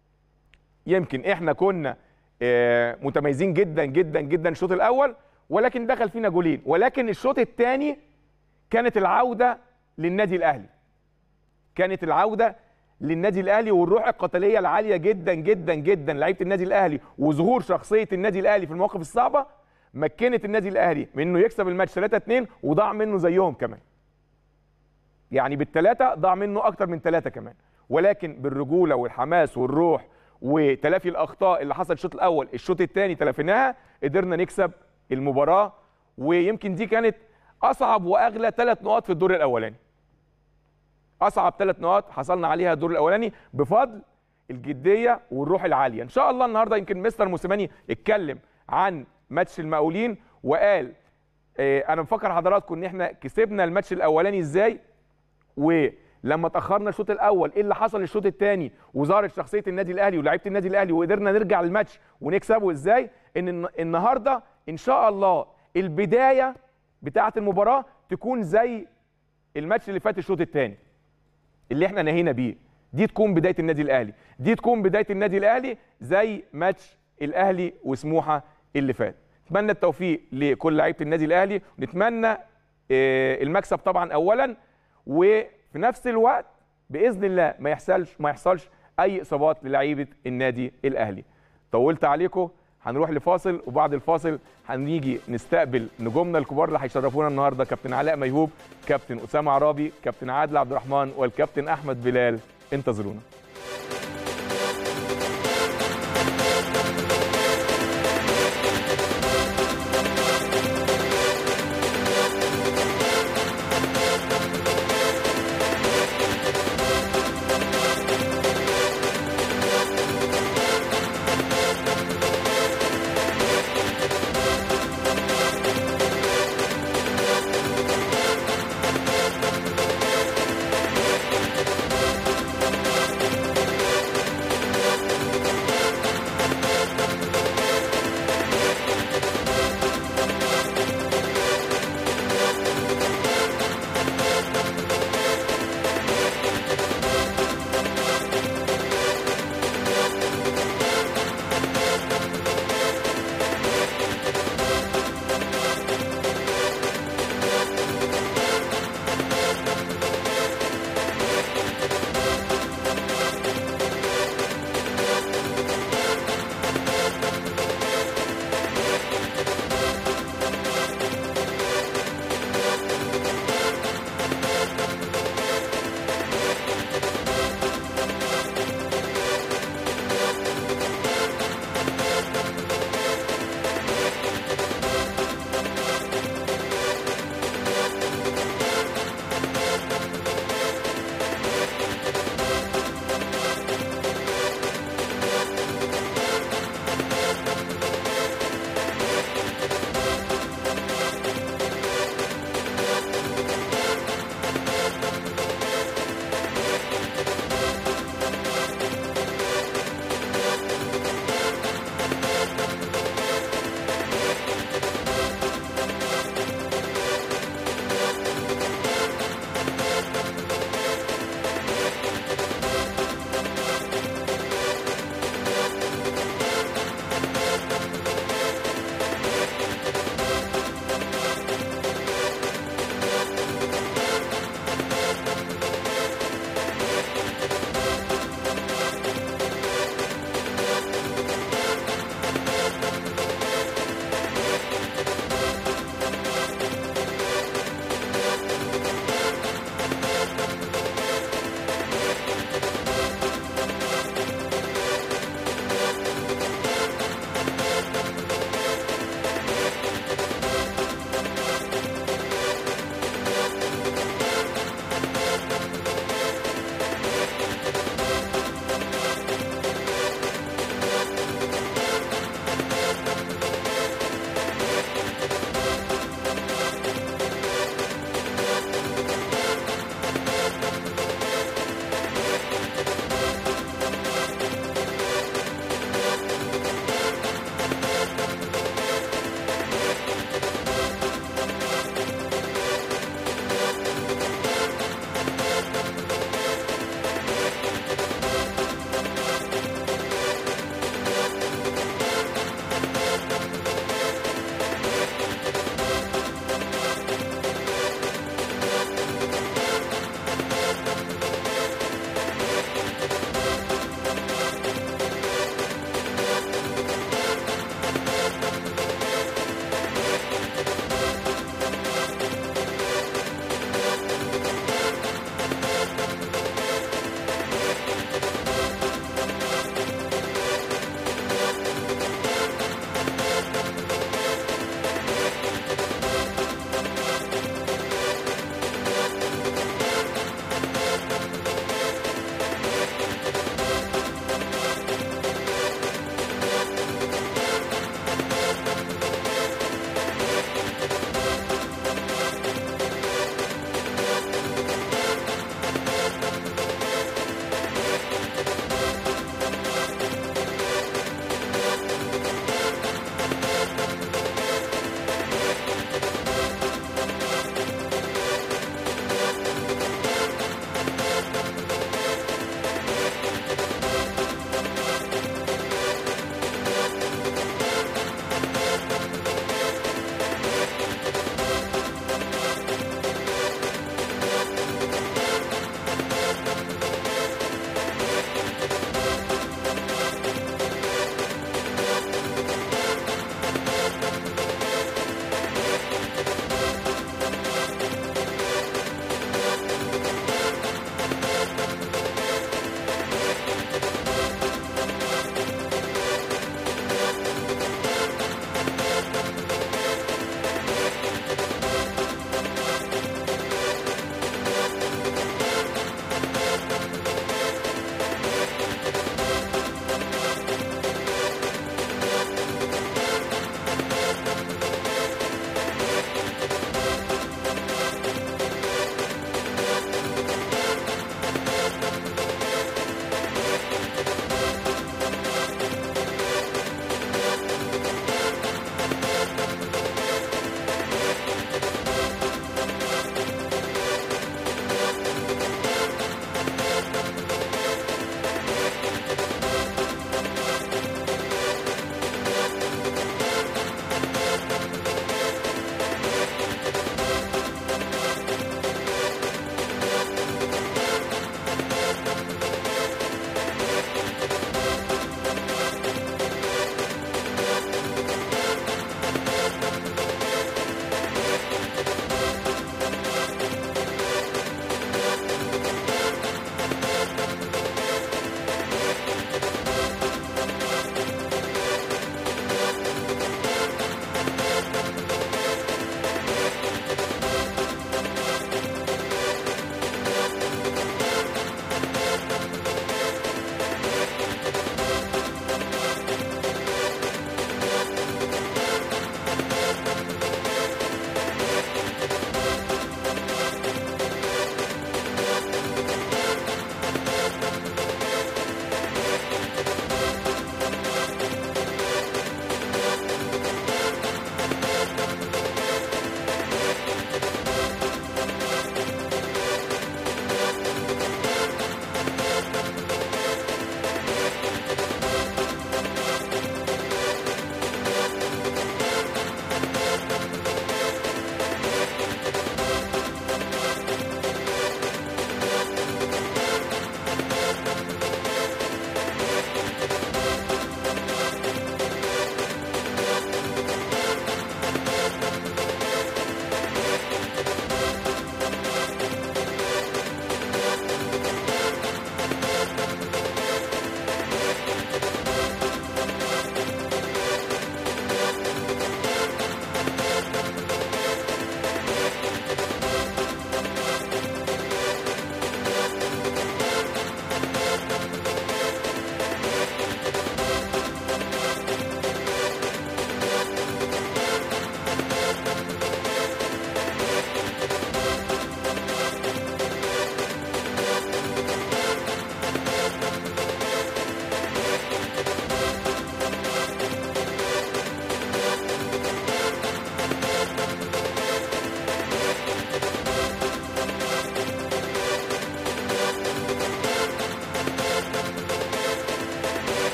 يمكن احنا كنا آه، متميزين جدا جدا جدا الشوط الاول ولكن دخل فينا جولين ولكن الشوط الثاني كانت العوده للنادي الاهلي كانت العوده للنادي الاهلي والروح القتاليه العاليه جدا جدا جدا لعيبه النادي الاهلي وظهور شخصيه النادي الاهلي في المواقف الصعبه مكنت النادي الاهلي من انه يكسب الماتش 3 2 وضاع منه زيهم كمان يعني بالثلاثه ضاع منه اكتر من ثلاثه كمان ولكن بالرجوله والحماس والروح وتلافي الاخطاء اللي حصلت الشوط الاول الشوط الثاني تلافيناها قدرنا نكسب المباراه ويمكن دي كانت اصعب واغلى ثلاث نقاط في الدور الاولاني اصعب ثلاث نقاط حصلنا عليها الدور الاولاني بفضل الجديه والروح العاليه ان شاء الله النهارده يمكن مستر موسيماني اتكلم عن ماتش المقاولين وقال اه انا بفكر حضراتكم ان احنا كسبنا الماتش الاولاني ازاي ولما اتاخرنا الشوط الاول ايه اللي حصل الشوط الثاني وظهرت شخصيه النادي الاهلي ولاعيبه النادي الاهلي وقدرنا نرجع الماتش ونكسبه ازاي ان النهارده ان شاء الله البدايه بتاعه المباراه تكون زي الماتش اللي فات الشوط الثاني اللي احنا نهينا بيه دي تكون بدايه النادي الاهلي دي تكون بدايه النادي الاهلي زي ماتش الاهلي وسموحه اللي فات نتمنى التوفيق لكل لعيبه النادي الاهلي نتمنى المكسب طبعا اولا وفي نفس الوقت باذن الله ما يحصلش ما يحصلش اي اصابات للعيبه النادي الاهلي طولت عليكم هنروح لفاصل وبعد الفاصل هنيجي نستقبل نجومنا الكبار اللي هيشرفونا النهارده كابتن علاء ميهوب كابتن اسامه عرابي كابتن عادل عبد الرحمن والكابتن احمد بلال انتظرونا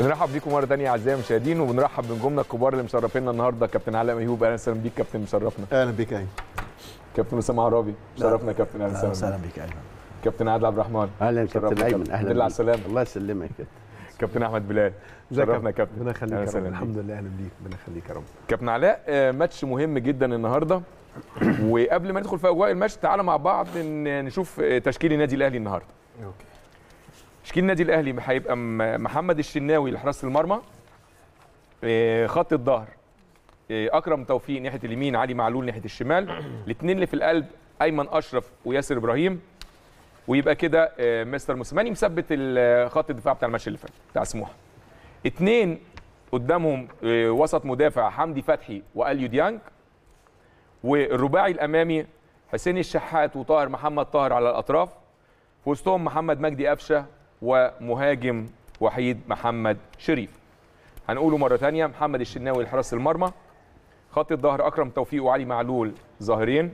بنرحب بيكم مره ثانيه اعزائي المشاهدين وبنرحب بنجومنا الكبار اللي مشرفينا النهارده كابتن علاء ميهوب اهلا وسهلا بيك كابتن مشرفنا اهلا بك ايمن كابتن اسامه عرابي شرفنا كابتن اهلا اهلا وسهلا وسهلا بيك بك ايمن كابتن عادل عبد الرحمن اهلا شرفنا كابتن ايمن كابتن. اهلا الحمد لله على بيك. السلامه الله يسلمك كده كابتن احمد بلال ازيك يا شرفنا يا كابتن ربنا يخليك أهلا يا وسهلا رب بيك. الحمد لله اهلا بيك ربنا يخليك يا رب كابتن علاء آه، ماتش مهم جدا النهارده وقبل ما ندخل في اجواء الماتش تعالى مع بعض ن- نشوف آه، تشكيل النادي الاهلي النهارده اوكي تشكيل النادي الاهلي هيبقى م- محمد الشناوي لحراسه المرمى آه، خط الظهر آه، اكرم توفيق ناحيه اليمين علي معلول ناحيه الشمال الاثنين اللي في القلب ايمن اشرف وياسر ابراهيم ويبقى كده آه، مستر موسيماني مثبت ال- خط الدفاع بتاع الماتش اللي فات بتاع سموحه اثنين قدامهم آه، وسط مدافع حمدي فتحي واليو ديانج والرباعي الامامي حسين الشحات وطاهر محمد طاهر على الاطراف في وسطهم محمد مجدي قفشه ومهاجم وحيد محمد شريف هنقوله مره ثانيه محمد الشناوي لحراس المرمى خط الظهر اكرم توفيق وعلي معلول ظاهرين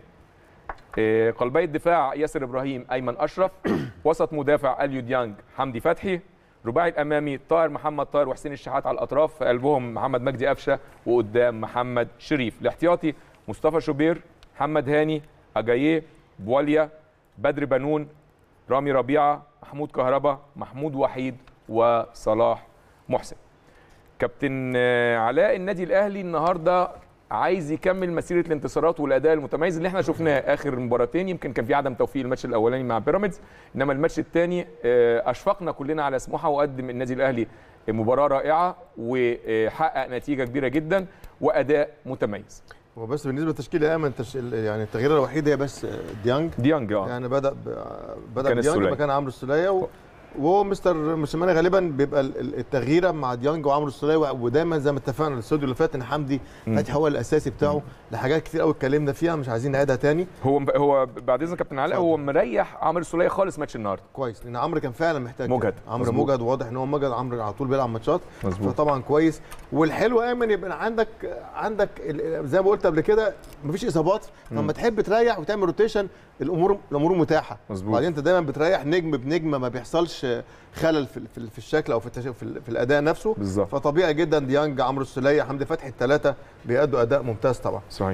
آه، قلبي الدفاع ياسر ابراهيم ايمن اشرف وسط مدافع اليو ديانج حمدي فتحي رباعي الامامي طاهر محمد طاهر وحسين الشحات على الاطراف في قلبهم محمد مجدي قفشه وقدام محمد شريف الاحتياطي مصطفى شوبير محمد هاني اجاييه بواليا بدر بنون رامي ربيعه محمود كهربا محمود وحيد وصلاح محسن كابتن آه، علاء النادي الاهلي النهارده عايز يكمل مسيره الانتصارات والاداء المتميز اللي احنا شفناه اخر مباراتين يمكن كان في عدم توفيق الماتش الاولاني مع بيراميدز انما الماتش الثاني اشفقنا كلنا على سموحه وقدم النادي الاهلي مباراه رائعه وحقق نتيجه كبيره جدا واداء متميز هو بس بالنسبه للتشكيله يا ايمن تش... يعني التغيير الوحيد هي بس ديانج ديانج اه يعني بدا ب... بدا كان بديانج السولية. مكان عمرو السوليه و... وهو مستر موسيماني غالبا بيبقى ال- ال- التغييره مع ديانج وعمرو السوليه ودايما زي ما اتفقنا الاستوديو اللي فات ان حمدي فتحي هو الاساسي بتاعه لحاجات كتير قوي اتكلمنا فيها مش عايزين نعيدها تاني هو هو بعد اذن كابتن علاء هو مريح عمرو السوليه خالص ماتش النهارده كويس لان عمرو كان فعلا محتاج كده. مجهد. عمرو مظبوط. مجهد واضح ان هو مجهد عمرو على طول بيلعب ماتشات مظبوط. فطبعا كويس والحلو ايمن يبقى عندك عندك ال- زي ما قلت قبل كده مفيش اصابات لما تحب تريح وتعمل روتيشن الامور الامور متاحه مظبوط. وبعدين انت دايما بتريح نجم بنجم ما بيحصلش خلل في في, في الشكل او في, التش... في, ال- في الاداء نفسه بالظبط. فطبيعي جدا ديانج عمرو السوليه حمدي فتحي الثلاثه بيأدوا اداء ممتاز طبعا صحيح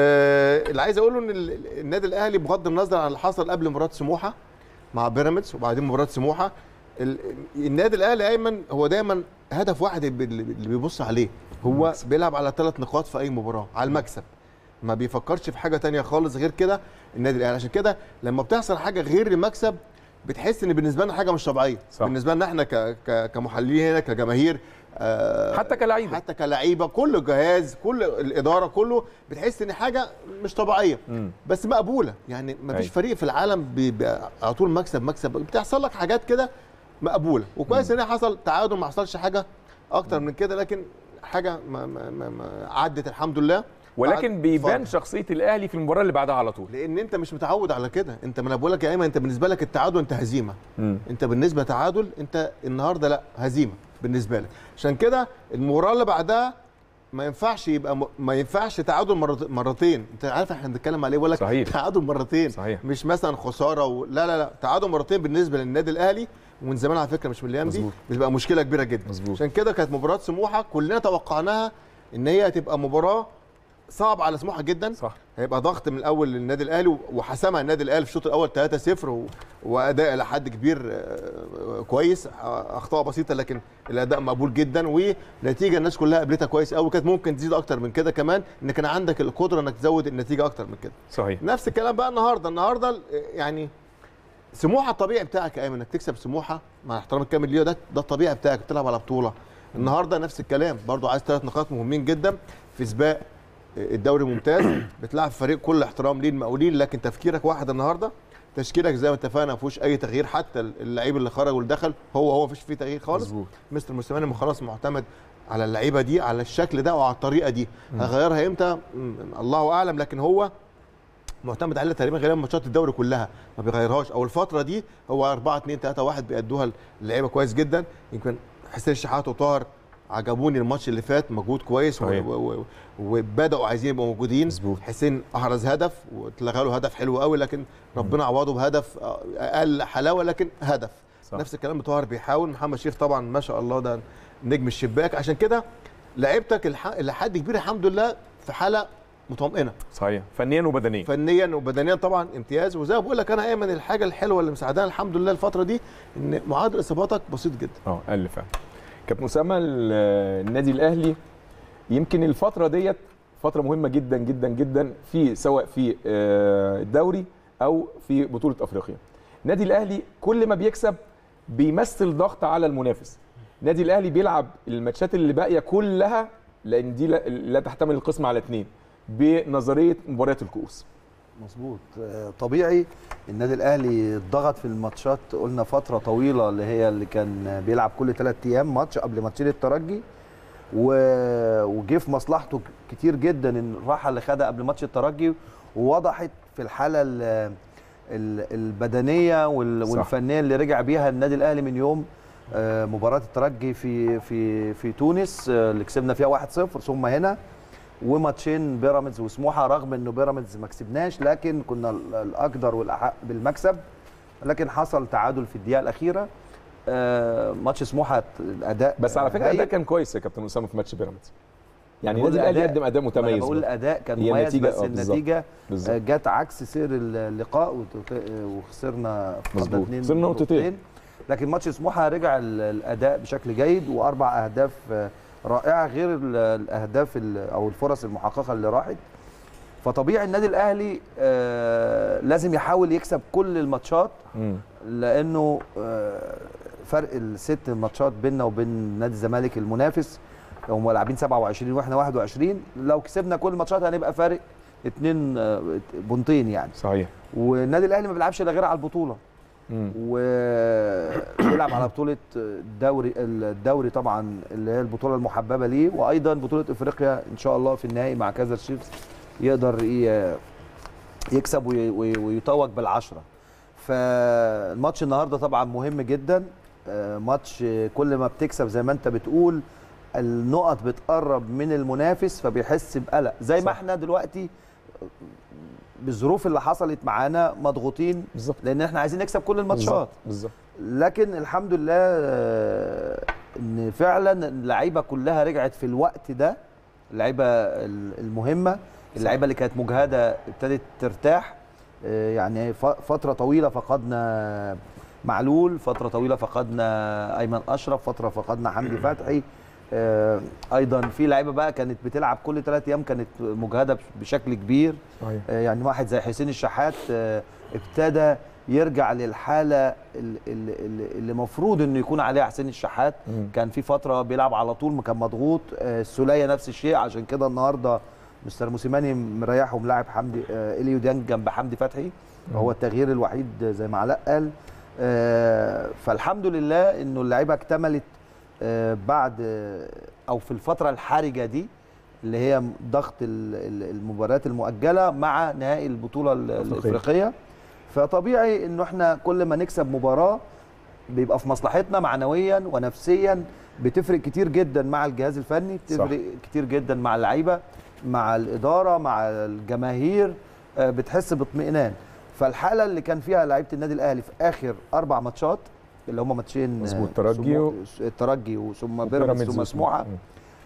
آه اللي عايز اقوله ان ال- النادي الاهلي بغض النظر عن اللي حصل قبل مباراه سموحه مع بيراميدز وبعدين مباراه سموحه ال- النادي الاهلي ايمن هو دايما هدف واحد اللي اللي بيبص عليه هو بيلعب على ثلاث نقاط في اي مباراه على المكسب ما بيفكرش في حاجه تانية خالص غير كده النادي الاهلي عشان كده لما بتحصل حاجه غير المكسب بتحس ان بالنسبه لنا حاجه مش طبيعيه صح. بالنسبه لنا احنا ك- ك- كمحللين هنا كجماهير آه، حتى كلاعيبه حتى كلعيبه كل الجهاز كل الاداره كله بتحس ان حاجه مش طبيعيه مم. بس مقبوله يعني ما فيش أيوة. فريق في العالم بيبقى على طول مكسب مكسب بتحصل لك حاجات كده مقبوله وكويس ان حصل تعادل ما حصلش حاجه اكتر من كده لكن حاجه ما ما ما ما عدت الحمد لله ولكن بعد- بيبان اتفضل. شخصيه الاهلي في المباراه اللي بعدها على طول لان انت مش متعود على كده انت ما انا بقول لك يا ايمن انت بالنسبه لك التعادل انت هزيمه مم. انت بالنسبه تعادل انت النهارده لا هزيمه بالنسبه لك عشان كده المباراه اللي بعدها ما ينفعش يبقى م... ما ينفعش تعادل مرت... مرتين انت عارف احنا بنتكلم عليه بقول لك صحيح. تعادل مرتين صحيح. مش مثلا خساره و... لا لا لا تعادل مرتين بالنسبه للنادي الاهلي ومن زمان على فكره مش من الايام دي مظبوط. بتبقى مشكله كبيره جدا مظبوط. عشان كده كانت مباراه سموحه كلنا توقعناها ان هي هتبقى مباراه صعب على سموحه جدا صح هيبقى ضغط من الاول للنادي الاهلي وحسمها النادي الاهلي في الشوط الاول 3-0 و... واداء الى حد كبير آه، كويس آه، اخطاء بسيطه لكن الاداء مقبول جدا ونتيجه الناس كلها قابلتها كويس قوي كانت ممكن تزيد اكتر من كده كمان ان كان عندك القدره انك تزود النتيجه اكتر من كده صحيح نفس الكلام بقى النهارده النهارده آه، يعني سموحه الطبيعي بتاعك يا ايمن انك تكسب سموحه مع احترام الكامل ليه ده ده الطبيعي بتاعك بتلعب على بطوله النهارده نفس الكلام برضو عايز ثلاث نقاط مهمين جدا في سباق الدوري ممتاز بتلعب فريق كل احترام ليه المقاولين لكن تفكيرك واحد النهارده تشكيلك زي ما اتفقنا ما فيهوش اي تغيير حتى اللعيب اللي خرج واللي دخل هو هو ما فيش فيه تغيير خالص مظبوط مستر موسيماني خلاص معتمد على اللعيبه دي على الشكل ده وعلى الطريقه دي هيغيرها امتى م- الله اعلم لكن هو معتمد عليها تقريبا غالبا ماتشات الدوري كلها ما بيغيرهاش او الفتره دي هو 4 2 3 1 بيأدوها اللعيبه كويس جدا يمكن حسين الشحات وطاهر عجبوني الماتش اللي فات مجهود كويس و- صحيح. و- و- وبداوا عايزين يبقوا موجودين مظبوط. حسين احرز هدف واتلغى له هدف حلو قوي لكن ربنا عوضه بهدف اقل حلاوه لكن هدف صح. نفس الكلام طاهر بيحاول محمد شريف طبعا ما شاء الله ده نجم الشباك عشان كده لعيبتك الح- لحد كبير الحمد لله في حاله مطمئنه صحيح فنيا وبدنيا فنيا وبدنيا طبعا امتياز وزي ما بقول لك انا ايمن الحاجه الحلوه اللي مساعدانا الحمد لله الفتره دي ان معدل اصاباتك بسيط جدا اه قل فعلا كابتن اسامه ال- النادي الاهلي يمكن الفتره ديت فتره مهمه جدا جدا جدا في سواء في آه، الدوري او في بطوله افريقيا النادي الاهلي كل ما بيكسب بيمثل ضغط على المنافس النادي الاهلي بيلعب الماتشات اللي باقيه كلها لان دي لا, لا تحتمل القسم على اثنين بنظريه مباريات الكؤوس مظبوط آه، طبيعي النادي الاهلي اتضغط في الماتشات قلنا فتره طويله اللي هي اللي كان بيلعب كل ثلاث ايام ماتش قبل ماتشين الترجي و- وجه في مصلحته كتير جدا ان الراحه اللي خدها قبل ماتش الترجي ووضحت في الحاله ال- ال- البدنيه وال- صح. والفنيه اللي رجع بيها النادي الاهلي من يوم آه، مباراه الترجي في في في تونس آه، اللي كسبنا فيها 1-0 ثم هنا وماتشين بيراميدز وسموحه رغم انه بيراميدز ما كسبناش لكن كنا ال- الاقدر والاحق بالمكسب لكن حصل تعادل في الدقيقه الاخيره آه، ماتش سموحه الاداء بس على فكره هايل. الاداء كان كويس يا كابتن اسامه في ماتش بيراميدز يعني بقول النادي الاهلي الأداء- قدم اداء ما أنا متميز بقول برضه. الاداء كان هي مميز النتيجة- بس آه، بالظبط. النتيجه بالظبط. آه، جت عكس سير اللقاء وت- وخسرنا فقدنا مظبوط. اتنين خسرنا نقطتين. نقطتين. لكن ماتش سموحه رجع ال- الاداء بشكل جيد واربع اهداف آه، رائعه غير ال- الاهداف ال- او الفرص المحققه اللي راحت فطبيعي النادي الاهلي آه، لازم يحاول يكسب كل الماتشات مم. لانه آه، فرق الست ماتشات بيننا وبين نادي الزمالك المنافس هم لاعبين 27 واحنا 21 لو كسبنا كل الماتشات هنبقى فارق اتنين آه، بونتين يعني صحيح والنادي الاهلي ما بيلعبش الا غير على البطوله مم. وبيلعب على بطوله الدوري الدوري طبعا اللي هي البطوله المحببه ليه وايضا بطوله افريقيا ان شاء الله في النهائي مع كازر شيفز يقدر ي- يكسب وي- وي- ويتوج بالعشره فالماتش النهارده طبعا مهم جدا آه، ماتش كل ما بتكسب زي ما انت بتقول النقط بتقرب من المنافس فبيحس بقلق زي صح. ما احنا دلوقتي بالظروف اللي حصلت معانا مضغوطين بالظبط لان احنا عايزين نكسب كل الماتشات بالظبط بالظبط لكن الحمد لله آه، ان فعلا اللعيبه كلها رجعت في الوقت ده اللعيبه ال- المهمه اللعيبه اللي كانت مجهده ابتدت ترتاح آه، يعني ف- فتره طويله فقدنا معلول فتره طويله فقدنا ايمن اشرف فتره فقدنا حمدي فتحي آه، ايضا في لعيبه بقى كانت بتلعب كل ثلاث ايام كانت مجهده بشكل كبير صحيح آه، يعني واحد زي حسين الشحات آه، ابتدى يرجع للحاله ال- ال- ال- اللي المفروض انه يكون عليها حسين الشحات مم. كان في فتره بيلعب على طول ما كان مضغوط آه، السوليه نفس الشيء عشان كده النهارده مستر موسيماني مريحه وملاعب حمدي آه، اليو ديانج جنب حمدي فتحي هو التغيير الوحيد زي ما علاء قال آه، فالحمد لله انه اللعيبه اكتملت آه، بعد آه، او في الفتره الحرجه دي اللي هي ضغط ال- ال- المباريات المؤجله مع نهائي البطوله ال- الأفريقية. الافريقيه فطبيعي انه احنا كل ما نكسب مباراه بيبقى في مصلحتنا معنويا ونفسيا بتفرق كتير جدا مع الجهاز الفني بتفرق صح. كتير جدا مع اللعيبه مع الاداره مع الجماهير آه، بتحس باطمئنان فالحاله اللي كان فيها لعيبه النادي الاهلي في اخر اربع ماتشات اللي هم ماتشين مظبوط، آه، الترجي سمو- و- الترجي وثم بيراميدز ثم سموحه مم.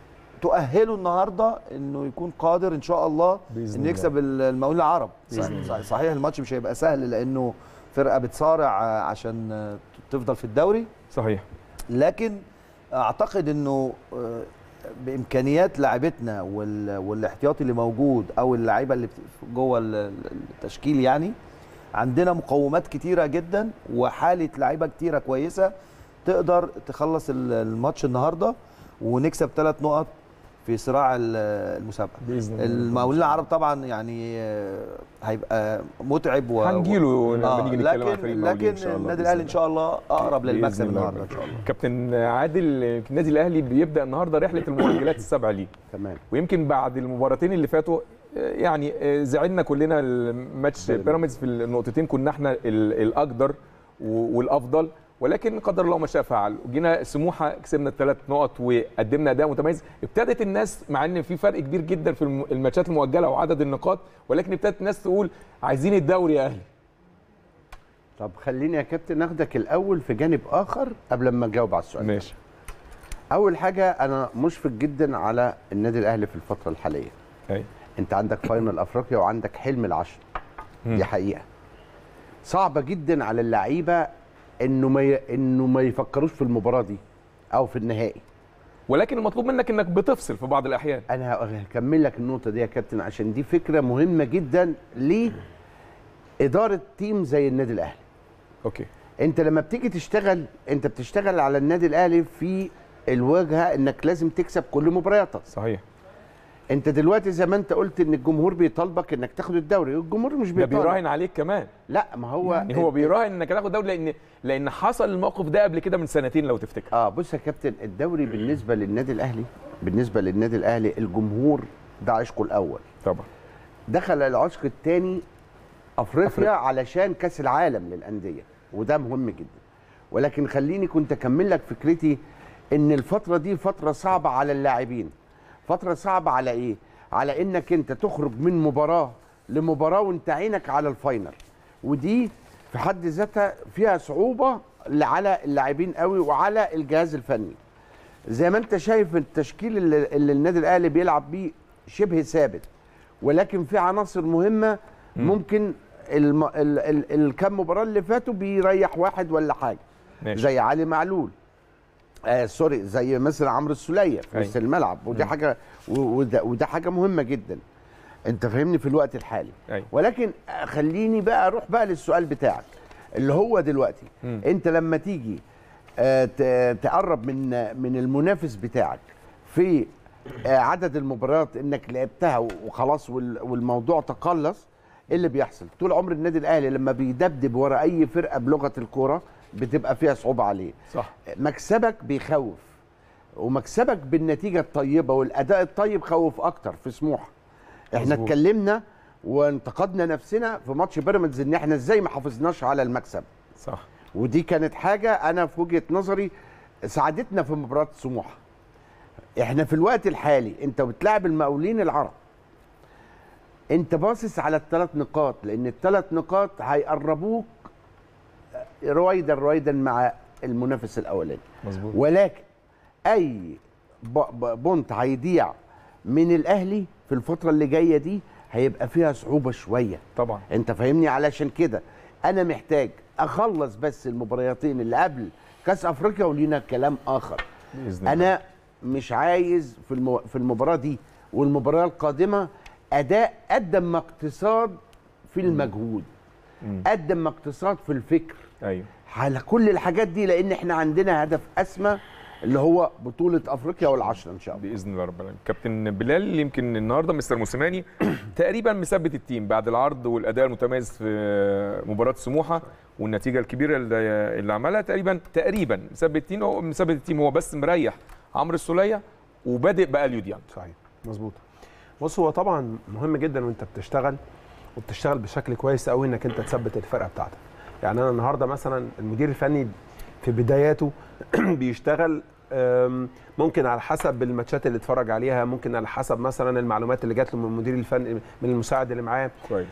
تؤهله النهارده انه يكون قادر ان شاء الله بإذن انه الله. يكسب ال- المقاولين العرب بإذن صحيح, الله. صحيح, صحيح الماتش مش هيبقى سهل لانه فرقه بتصارع آه، عشان آه، تفضل في الدوري صحيح لكن اعتقد انه آه، بامكانيات لاعبتنا وال- والاحتياطي اللي موجود او اللعيبه اللي بت- جوه ال- ال- التشكيل يعني عندنا مقومات كتيره جدا وحاله لعيبه كتيره كويسه تقدر تخلص ال- الماتش النهارده ونكسب ثلاث نقط في صراع ال- المسابقه باذن الله المقاولين العرب طبعا يعني آه، هيبقى متعب و... هنجيله لما آه نيجي نتكلم عن لكن فريق المقاولين لكن ان شاء الله النادي بإذن الاهلي ان الله. شاء الله اقرب بإذن للمكسب الله. النهارده ان شاء الله كابتن عادل النادي الاهلي بيبدا النهارده رحله المؤجلات السبعه ليه تمام ويمكن بعد المباراتين اللي فاتوا آه، يعني آه، زعلنا كلنا الماتش بيراميدز في النقطتين كنا احنا ال- الاقدر و- والافضل ولكن قدر الله ما شاء فعل جينا سموحه كسبنا الثلاث نقط وقدمنا اداء متميز ابتدت الناس مع ان في فرق كبير جدا في الم- الماتشات المؤجله وعدد النقاط ولكن ابتدت الناس تقول عايزين الدوري يا اهلي طب خليني يا كابتن اخدك الاول في جانب اخر قبل ما اجاوب على السؤال ده. ماشي اول حاجه انا مشفق جدا على النادي الاهلي في الفتره الحاليه أي. انت عندك فاينل افريقيا وعندك حلم العشر مم. دي حقيقه صعبه جدا على اللعيبه انه ما ي... انه ما يفكروش في المباراه دي او في النهائي ولكن المطلوب منك انك بتفصل في بعض الاحيان انا هكمل لك النقطه دي يا كابتن عشان دي فكره مهمه جدا لاداره تيم زي النادي الاهلي اوكي انت لما بتيجي تشتغل انت بتشتغل على النادي الاهلي في الواجهه انك لازم تكسب كل مبارياتك صحيح انت دلوقتي زي ما انت قلت ان الجمهور بيطالبك انك تاخد الدوري الجمهور مش ده بيطالب بيراهن عليك كمان لا ما هو يعني هو بيراهن انك هتاخد دوري لان لان حصل الموقف ده قبل كده من سنتين لو تفتكر اه بص يا كابتن الدوري بالنسبه للنادي الاهلي بالنسبه للنادي الاهلي الجمهور ده عشقه الاول طبعا دخل العشق الثاني افريقيا, أفريقيا. علشان كاس العالم للانديه وده مهم جدا ولكن خليني كنت اكمل لك فكرتي ان الفتره دي فتره صعبه على اللاعبين فتره صعبه على ايه على انك انت تخرج من مباراه لمباراه وانت عينك على الفاينل ودي في حد ذاتها فيها صعوبه على اللاعبين قوي وعلى الجهاز الفني زي ما انت شايف التشكيل اللي, اللي النادي الاهلي بيلعب بيه شبه ثابت ولكن في عناصر مهمه ممكن الم... ال... ال... الكام مباراه اللي فاتوا بيريح واحد ولا حاجه ماشي زي علي معلول آه سوري زي مثلا عمرو السوليه في أيوة. وسط الملعب ودي حاجه و- وده, وده حاجه مهمه جدا انت فاهمني في الوقت الحالي أيوة. ولكن آه، خليني بقى اروح بقى للسؤال بتاعك اللي هو دلوقتي مم. انت لما تيجي آه، ت- تقرب من من المنافس بتاعك في آه، عدد المباريات انك لعبتها وخلاص وال- والموضوع تقلص ايه اللي بيحصل طول عمر النادي الاهلي لما بيدبدب ورا اي فرقه بلغه الكوره بتبقى فيها صعوبه عليه صح مكسبك بيخوف ومكسبك بالنتيجه الطيبه والاداء الطيب خوف اكتر في سموحه احنا مظبوط. اتكلمنا وانتقدنا نفسنا في ماتش بيراميدز ان احنا ازاي ما حافظناش على المكسب صح ودي كانت حاجه انا في وجهه نظري ساعدتنا في مباراه سموحه احنا في الوقت الحالي انت بتلاعب المقاولين العرب انت باصص على الثلاث نقاط لان الثلاث نقاط هيقربوك رويدا رويدا مع المنافس الاولاني مظبوط ولكن اي ب- ب- بونت هيضيع من الاهلي في الفتره اللي جايه دي هيبقى فيها صعوبه شويه طبعا انت فاهمني علشان كده انا محتاج اخلص بس المبارياتين اللي قبل كاس افريقيا ولينا كلام اخر باذن الله انا مش عايز في المو... في المباراه دي والمباراه القادمه اداء قدم ما اقتصاد في المجهود مم. قدم ما اقتصاد في الفكر ايوه على كل الحاجات دي لان احنا عندنا هدف اسمى اللي هو بطوله افريقيا والعشره ان شاء الله باذن الله رب العالمين كابتن بلال يمكن النهارده مستر موسيماني تقريبا مثبت التيم بعد العرض والاداء المتميز في مباراه سموحه والنتيجه الكبيره اللي اللي عملها تقريبا تقريبا مثبت التيم هو مثبت التيم هو بس مريح عمرو السوليه وبادئ باليو ديانج صحيح مظبوط بص هو طبعا مهم جدا وانت بتشتغل وبتشتغل بشكل كويس قوي انك انت تثبت الفرقه بتاعتك يعني انا النهارده مثلا المدير الفني في بداياته بيشتغل أم، ممكن على حسب الماتشات اللي اتفرج عليها ممكن على حسب مثلا المعلومات اللي جات له من المدير الفني من المساعد اللي معاه كويس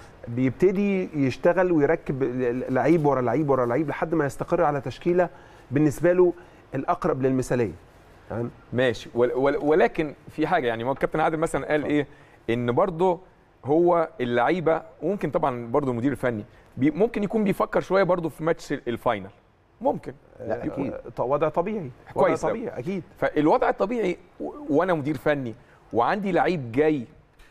بيبتدي يشتغل ويركب لعيب ورا لعيب ورا لعيب لحد ما يستقر على تشكيله بالنسبه له الاقرب للمثاليه تمام ماشي ول- ول- ولكن في حاجه يعني ما هو الكابتن عادل مثلا قال ايه ان برضه هو اللعيبه وممكن طبعا برضه المدير الفني بي ممكن يكون بيفكر شويه برضه في ماتش الفاينل ممكن لا اكيد آه، وضع طبيعي كويس وضع أوي. طبيعي اكيد فالوضع الطبيعي و- وانا مدير فني وعندي لعيب جاي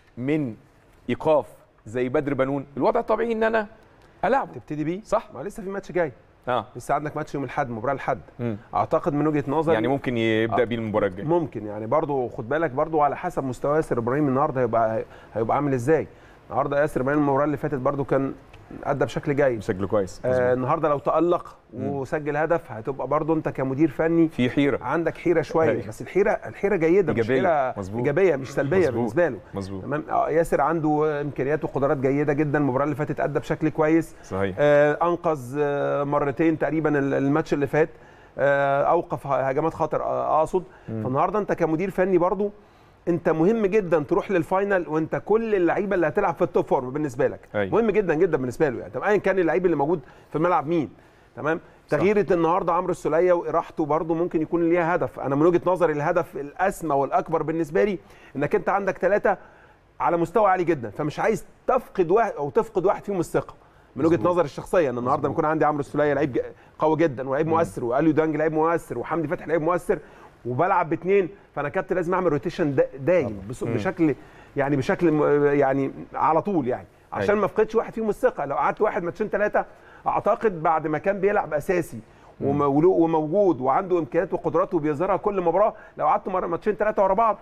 من ايقاف زي بدر بنون الوضع الطبيعي ان انا العبه تبتدي بيه صح ما لسه في ماتش جاي اه لسه عندك ماتش يوم الاحد مباراه الاحد مم. اعتقد من وجهه نظري يعني ممكن يبدا آه. بيه المباراه الجايه ممكن يعني برضو خد بالك برضو على حسب مستوى ياسر ابراهيم النهارده هيبقى هيبقى عامل ازاي النهارده ياسر ابراهيم المباراه اللي فاتت برضو كان ادى بشكل جيد بشكل كويس آه مظبوط. النهارده لو تالق مم. وسجل هدف هتبقى برضو انت كمدير فني في حيره عندك حيره شويه أيوة. بس الحيره الحيره جيده مش إيجابية. حيره مظبوط. ايجابيه مش سلبيه مظبوط. بالنسبه له مظبوط تمام آه، ياسر عنده امكانيات وقدرات جيده جدا المباراه اللي فاتت ادى بشكل كويس صحيح آه، انقذ آه، مرتين تقريبا ال- الماتش اللي فات آه، اوقف هجمات خطر آه، اقصد فالنهارده انت كمدير فني برضو انت مهم جدا تروح للفاينل وانت كل اللعيبه اللي هتلعب في التوب فورم بالنسبه لك أيوة. مهم جدا جدا بالنسبه له يعني طب ايا كان اللعيب اللي موجود في الملعب مين تمام تغييرة النهارده عمرو السوليه واراحته برده ممكن يكون ليها هدف انا من وجهه نظري الهدف الاسمى والاكبر بالنسبه لي انك انت عندك ثلاثه على مستوى عالي جدا فمش عايز تفقد واحد او تفقد واحد فيهم الثقه من وجهه نظري الشخصيه ان النهارده بيكون عندي عمرو السوليه لعيب ج- قوي جدا ولعيب مؤثر واليو دانج لعيب مؤثر وحمدي فتحي لعيب مؤثر وبلعب باثنين فانا كابتن لازم اعمل روتيشن دا- دايم بس- بشكل يعني بشكل م- يعني على طول يعني عشان أيوة. ما افقدش واحد فيهم الثقه لو قعدت واحد ماتشين ثلاثه اعتقد بعد ما كان بيلعب اساسي وم- ولو- وموجود وعنده امكانيات وقدرات وبيظهرها كل مباراه لو قعدت مره ماتشين ثلاثه ورا بعض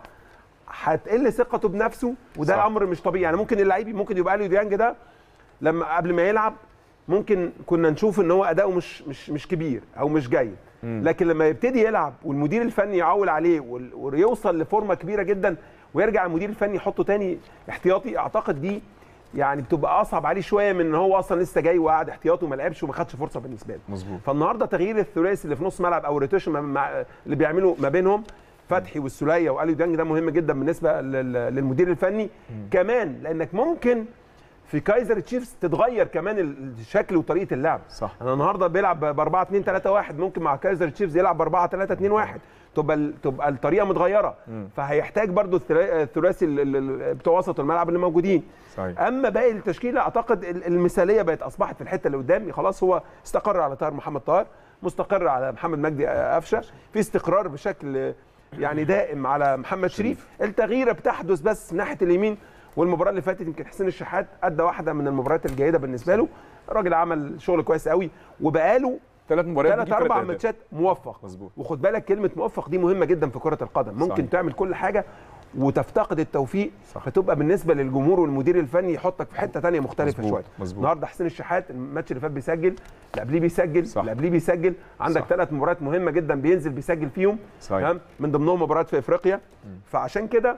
هتقل ثقته بنفسه وده صح. الامر مش طبيعي يعني ممكن اللعيب ممكن يبقى اليو ديانج ده لما قبل ما يلعب ممكن كنا نشوف ان هو اداؤه مش مش مش كبير او مش جيد لكن لما يبتدي يلعب والمدير الفني يعول عليه وال- ويوصل لفورمه كبيره جدا ويرجع المدير الفني يحطه تاني احتياطي اعتقد دي يعني بتبقى اصعب عليه شويه من ان هو اصلا لسه جاي وقاعد احتياطي وما لعبش وما خدش فرصه بالنسبه له مظبوط فالنهارده تغيير الثلاثي اللي في نص ملعب او الروتيشن مع- مع اللي بيعملوا ما بينهم فتحي والسوليه واليو ديانج ده مهم جدا بالنسبه لل- للمدير الفني كمان لانك ممكن في كايزر تشيفز تتغير كمان ال- الشكل وطريقه اللعب صح. انا النهارده بيلعب ب 4 2 3 1 ممكن مع كايزر تشيفز يلعب ب 4 3 2 1 تبقى ال- تبقى الطريقه متغيره فهيحتاج برضو الثلا- الثلاثي ال- ال- ال- بتوع وسط الملعب اللي موجودين صحيح اما باقي التشكيله اعتقد ال- المثاليه بقت اصبحت في الحته اللي قدام خلاص هو استقر على طاهر محمد طاهر مستقر على محمد مجدي قفشه في استقرار بشكل يعني دائم على محمد شريف التغييره بتحدث بس ناحيه اليمين والمباراه اللي فاتت يمكن حسين الشحات ادى واحده من المباريات الجيده بالنسبه له الراجل عمل شغل كويس قوي وبقاله ثلاث مباريات ثلاث بيجيب اربع تلات أهداف. ماتشات موفق مظبوط. وخد بالك كلمه موفق دي مهمه جدا في كره القدم ممكن صحيح. صحيح. تعمل كل حاجه وتفتقد التوفيق صح. فتبقى بالنسبه للجمهور والمدير الفني يحطك في حته تانية مختلفه مظبوط. شويه مظبوط. النهارده حسين الشحات الماتش اللي فات بيسجل اللي قبليه بيسجل صح. اللي قبليه بيسجل عندك صح. ثلاث مباريات مهمه جدا بينزل بيسجل فيهم صحيح. تمام من ضمنهم مباريات في افريقيا فعشان كده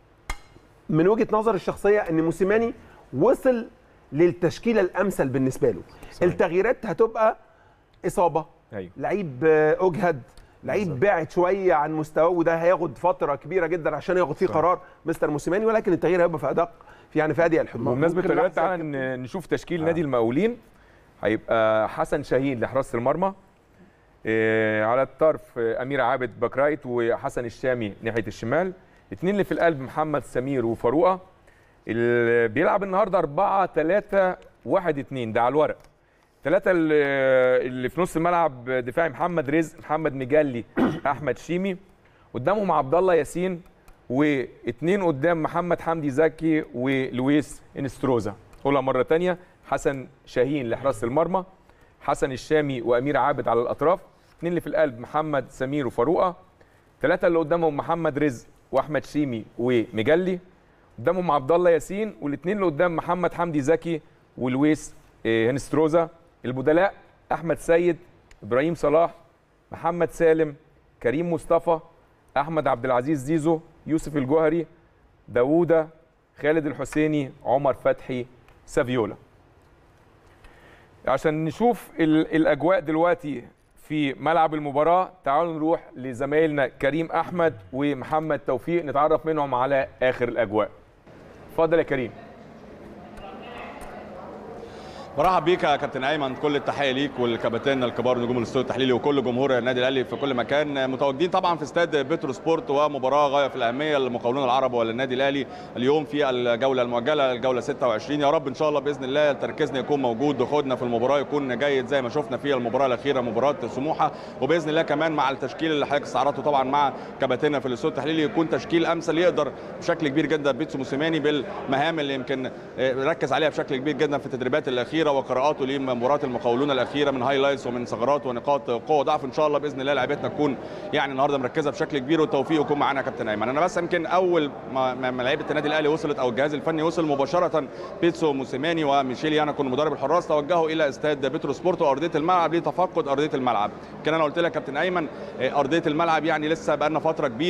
من وجهه نظر الشخصيه ان موسيماني وصل للتشكيله الامثل بالنسبه له صحيح. التغييرات هتبقى اصابه ايوه لعيب آه، اجهد لعيب بعد شويه عن مستواه وده هياخد فتره كبيره جدا عشان ياخد فيه صح. قرار مستر موسيماني ولكن التغيير هيبقى في ادق في يعني في اضيق الحدود بمناسبه ممكن التغييرات لحظة تعالى ن- نشوف تشكيل نادي المقاولين هيبقى حسن شاهين لحراسه المرمى إيه، على الطرف آه، امير عابد باك رايت وحسن الشامي ناحيه الشمال اثنين اللي في القلب محمد سمير وفاروقه اللي بيلعب النهارده 4 3 1 2 ده على الورق ثلاثة اللي اللي في نص الملعب دفاعي محمد رزق محمد مجلي احمد شيمي قدامهم عبد الله ياسين واثنين قدام محمد حمدي زكي ولويس انستروزا قولها مره تانية حسن شاهين لحراسه المرمى حسن الشامي وامير عابد على الاطراف اثنين اللي في القلب محمد سمير وفاروقه ثلاثه اللي قدامهم محمد رزق واحمد شيمي ومجلي قدامهم عبد الله ياسين والاثنين اللي قدام محمد حمدي زكي ولويس آه، هنستروزا البدلاء احمد سيد ابراهيم صلاح محمد سالم كريم مصطفى احمد عبد العزيز زيزو يوسف الجوهري داوودة خالد الحسيني عمر فتحي سافيولا عشان نشوف ال- الاجواء دلوقتي في ملعب المباراه تعالوا نروح لزمايلنا كريم احمد ومحمد توفيق نتعرف منهم على اخر الاجواء اتفضل يا كريم برحب بيك يا كابتن ايمن كل التحيه ليك والكباتن الكبار نجوم الاستوديو التحليلي وكل جمهور النادي الاهلي في كل مكان متواجدين طبعا في استاد بترو سبورت ومباراه غايه في الاهميه للمقاولون العرب والنادي الاهلي اليوم في الجوله المؤجله الجوله 26 يا رب ان شاء الله باذن الله تركيزنا يكون موجود دخولنا في المباراه يكون جيد زي ما شفنا في المباراه الاخيره مباراه سموحه وباذن الله كمان مع التشكيل اللي حضرتك استعرضته طبعا مع كباتننا في الاستوديو التحليلي يكون تشكيل امثل يقدر بشكل كبير جدا بيتسو موسيماني بالمهام اللي يمكن آه، ركز عليها بشكل كبير جدا في التدريبات الاخيره وقراءاته لمباراه المقاولون الاخيره من هايلايتس ومن ثغرات ونقاط قوه وضعف ان شاء الله باذن الله لعيبتنا تكون يعني النهارده مركزه بشكل كبير والتوفيق يكون معانا يا كابتن ايمن انا بس يمكن اول ما ما- ما لعيبه النادي الاهلي وصلت او الجهاز الفني وصل مباشره بيتسو موسيماني وميشيل يانا كون مدرب الحراس توجهوا الى استاد بترو سبورت وارضيه الملعب لتفقد ارضيه الملعب كان انا قلت لك يا كابتن ايمن آه، ارضيه الملعب يعني لسه بقى لنا فتره كبيره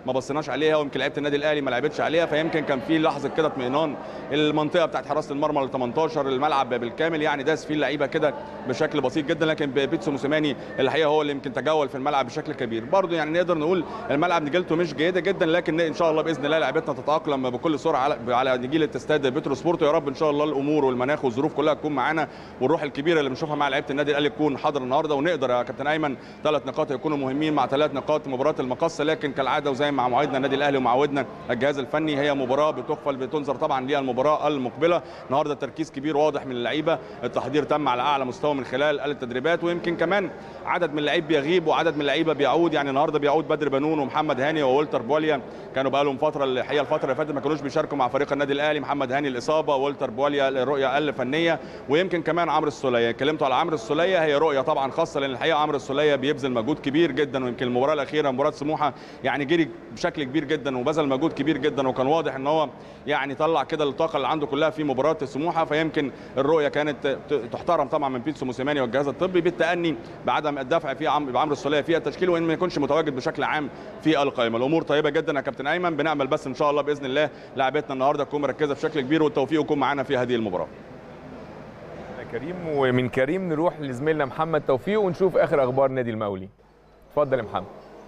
ما بصيناش عليها ويمكن لعيبه النادي الاهلي ما لعبتش عليها فيمكن كان في لحظه كده اطمئنان المنطقه بتاعت حراسه المرمى ال 18 الملعب بالكامل يعني داس فيه اللعيبه كده بشكل بسيط جدا لكن بيتسو موسيماني الحقيقه هو اللي يمكن تجول في الملعب بشكل كبير برضه يعني نقدر نقول الملعب نجيلته مش جيده جدا لكن ان شاء الله باذن الله لعيبتنا تتاقلم بكل سرعه على على نجيله استاد بترو سبورت يا رب ان شاء الله الامور والمناخ والظروف كلها تكون معانا والروح الكبيره اللي بنشوفها مع لعيبه النادي الاهلي تكون حاضر النهارده ونقدر يا كابتن ايمن ثلاث نقاط يكونوا مهمين مع ثلاث نقاط مباراه المقصه لكن كالعاده وزي مع موعدنا النادي الاهلي ومعودنا الجهاز الفني هي مباراه بتقفل بتنظر طبعا ليها المباراه المقبله النهارده تركيز كبير واضح من اللعيبه التحضير تم على اعلى مستوى من خلال التدريبات ويمكن كمان عدد من اللعيب بيغيب وعدد من اللعيبه بيعود يعني النهارده بيعود بدر بنون ومحمد هاني وولتر بوليا كانوا بقى لهم فتره الحقيقه الفتره اللي فاتت ما كانوش بيشاركوا مع فريق النادي الاهلي محمد هاني الاصابه وولتر بوليا الرؤيه الفنيه ويمكن كمان عمرو السوليه اتكلمتوا على عمرو السوليه هي رؤيه طبعا خاصه لان الحقيقه عمرو السوليه بيبذل مجهود كبير جدا ويمكن المباراه الاخيره مباراه سموحه يعني جري بشكل كبير جدا وبذل مجهود كبير جدا وكان واضح ان هو يعني طلع كده الطاقه اللي عنده كلها في مباراه سموحه فيمكن الرؤيه كانت تحترم طبعا من بيتسو موسيماني والجهاز الطبي بالتاني بعدم الدفع في عمرو بعمرو السوليه في التشكيل وان ما يكونش متواجد بشكل عام في القائمه الامور طيبه جدا يا كابتن ايمن بنعمل بس ان شاء الله باذن الله لاعبتنا النهارده تكون مركزه بشكل كبير والتوفيق يكون معانا في هذه المباراه كريم ومن كريم نروح لزميلنا محمد توفيق ونشوف اخر اخبار نادي المقاولين اتفضل يا محمد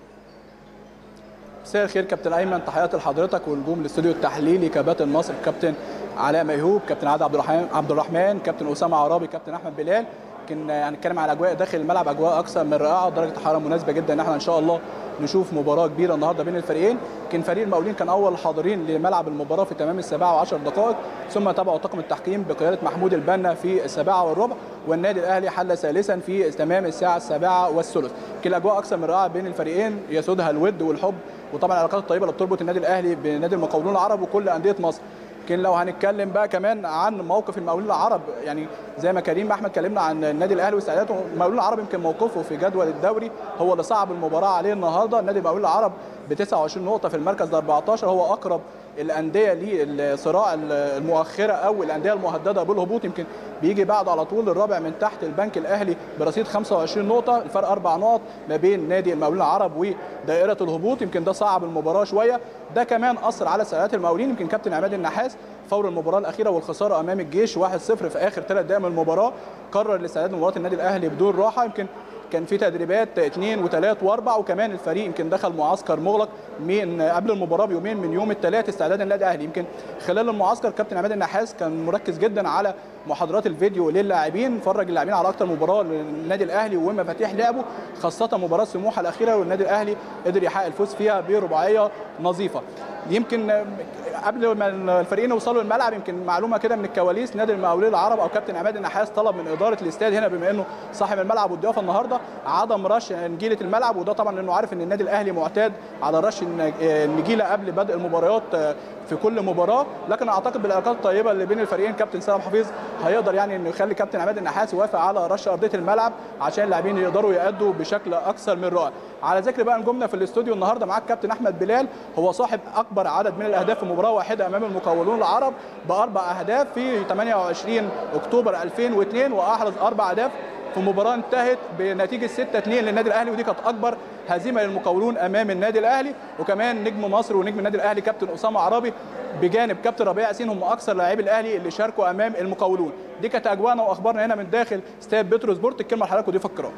مساء الخير كابتن ايمن تحياتي لحضرتك ونجوم الاستوديو التحليلي كباتن مصر كابتن علاء ميهوب كابتن عادل عبد الرحمن عبد الرحمن كابتن اسامه عرابي كابتن احمد بلال يمكن يعني نتكلم على اجواء داخل الملعب اجواء اكثر من رائعه درجه حراره مناسبه جدا ان احنا ان شاء الله نشوف مباراه كبيره النهارده بين الفريقين يمكن فريق المقاولين كان اول الحاضرين لملعب المباراه في تمام السابعه وعشر دقائق ثم تابعوا طاقم التحكيم بقياده محمود البنا في السابعه والربع والنادي الاهلي حل ثالثا في تمام الساعه السابعه والثلث يمكن الاجواء اكثر من رائعه بين الفريقين يسودها الود والحب وطبعا العلاقات الطيبه اللي بتربط النادي الاهلي بنادي المقاولون العرب وكل انديه مصر لكن لو هنتكلم بقى كمان عن موقف المقاولين العرب يعني زي ما كريم احمد كلمنا عن النادي الاهلي واستعداده المقاولين العرب يمكن موقفه في جدول الدوري هو اللي صعب المباراه عليه النهارده النادي المقاولين العرب ب 29 نقطه في المركز ال 14 هو اقرب الانديه للصراع المؤخره او الانديه المهدده بالهبوط يمكن بيجي بعد على طول الرابع من تحت البنك الاهلي برصيد 25 نقطه الفرق اربع نقط ما بين نادي المقاولين العرب ودائره الهبوط يمكن ده صعب المباراه شويه ده كمان اثر على سيرات المقاولين يمكن كابتن عماد النحاس فور المباراه الاخيره والخساره امام الجيش 1-0 في اخر ثلاث دقائق من المباراه قرر الاستعداد لمباراه النادي الاهلي بدون راحه يمكن كان في تدريبات اثنين وثلاث واربع وكمان الفريق يمكن دخل معسكر مغلق من قبل المباراه بيومين من يوم الثلاث استعدادا للنادي الاهلي يمكن خلال المعسكر كابتن عماد النحاس كان مركز جدا على محاضرات الفيديو للاعبين فرج اللاعبين على اكثر مباراه للنادي الاهلي ومفاتيح لعبه خاصه مباراه سموحه الاخيره والنادي الاهلي قدر يحقق الفوز فيها برباعيه نظيفه يمكن قبل ما الفريقين يوصلوا الملعب يمكن معلومه كده من الكواليس نادي المقاولين العرب او كابتن عماد النحاس طلب من اداره الاستاد هنا بما انه صاحب الملعب والضيافه النهارده عدم رش نجيله الملعب وده طبعا لانه عارف ان النادي الاهلي معتاد على رش النجيله قبل بدء المباريات في كل مباراه لكن اعتقد بالعلاقات الطيبه اللي بين الفريقين كابتن سلام حفيظ هيقدر يعني انه يخلي كابتن عماد النحاس يوافق على رش ارضيه الملعب عشان اللاعبين يقدروا يادوا بشكل اكثر من رائع على ذكر بقى نجومنا في الاستوديو النهارده معاك كابتن احمد بلال هو صاحب اكبر عدد من الاهداف في مباراه واحده امام المقاولون العرب باربع اهداف في 28 اكتوبر 2002 واحرز اربع اهداف في مباراه انتهت بنتيجه 6 2 للنادي الاهلي ودي كانت اكبر هزيمه للمقاولون امام النادي الاهلي وكمان نجم مصر ونجم النادي الاهلي كابتن اسامه عرابي بجانب كابتن ربيع ياسين هم اكثر لاعبي الاهلي اللي شاركوا امام المقاولون دي كانت اجواءنا واخبارنا هنا من داخل استاد بتروس سبورت الكلمه لحضراتكم دي فكره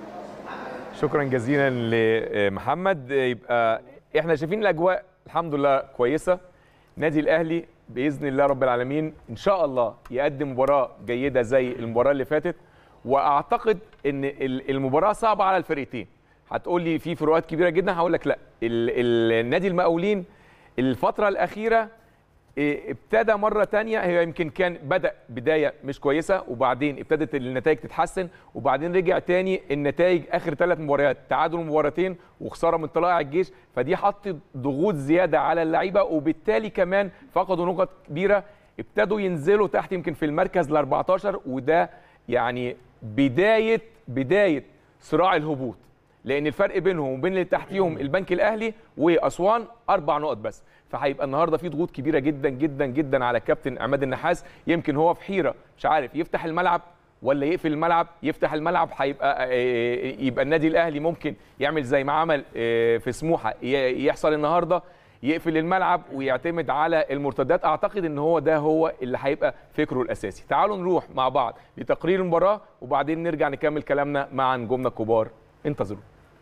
شكرا جزيلا لمحمد يبقى احنا شايفين الاجواء الحمد لله كويسه نادي الاهلي باذن الله رب العالمين ان شاء الله يقدم مباراه جيده زي المباراه اللي فاتت واعتقد ان المباراه صعبه على الفريقين هتقول لي في فروقات كبيره جدا هقول لك لا النادي المقاولين الفتره الاخيره ابتدى مره تانية هي يمكن كان بدا بدايه مش كويسه وبعدين ابتدت النتائج تتحسن وبعدين رجع تاني النتائج اخر ثلاث مباريات تعادل مباراتين وخساره من طلائع الجيش فدي حطت ضغوط زياده على اللعيبه وبالتالي كمان فقدوا نقط كبيره ابتدوا ينزلوا تحت يمكن في المركز ال 14 وده يعني بدايه بدايه صراع الهبوط لان الفرق بينهم وبين اللي تحتيهم البنك الاهلي واسوان اربع نقط بس فهيبقى النهارده في ضغوط كبيره جدا جدا جدا على الكابتن عماد النحاس يمكن هو في حيره مش عارف يفتح الملعب ولا يقفل الملعب يفتح الملعب هيبقى يبقى النادي الاهلي ممكن يعمل زي ما عمل في سموحه يحصل النهارده يقفل الملعب ويعتمد على المرتدات اعتقد ان هو ده هو اللي هيبقى فكره الاساسي تعالوا نروح مع بعض لتقرير المباراه وبعدين نرجع نكمل كلامنا مع نجومنا الكبار انتظروا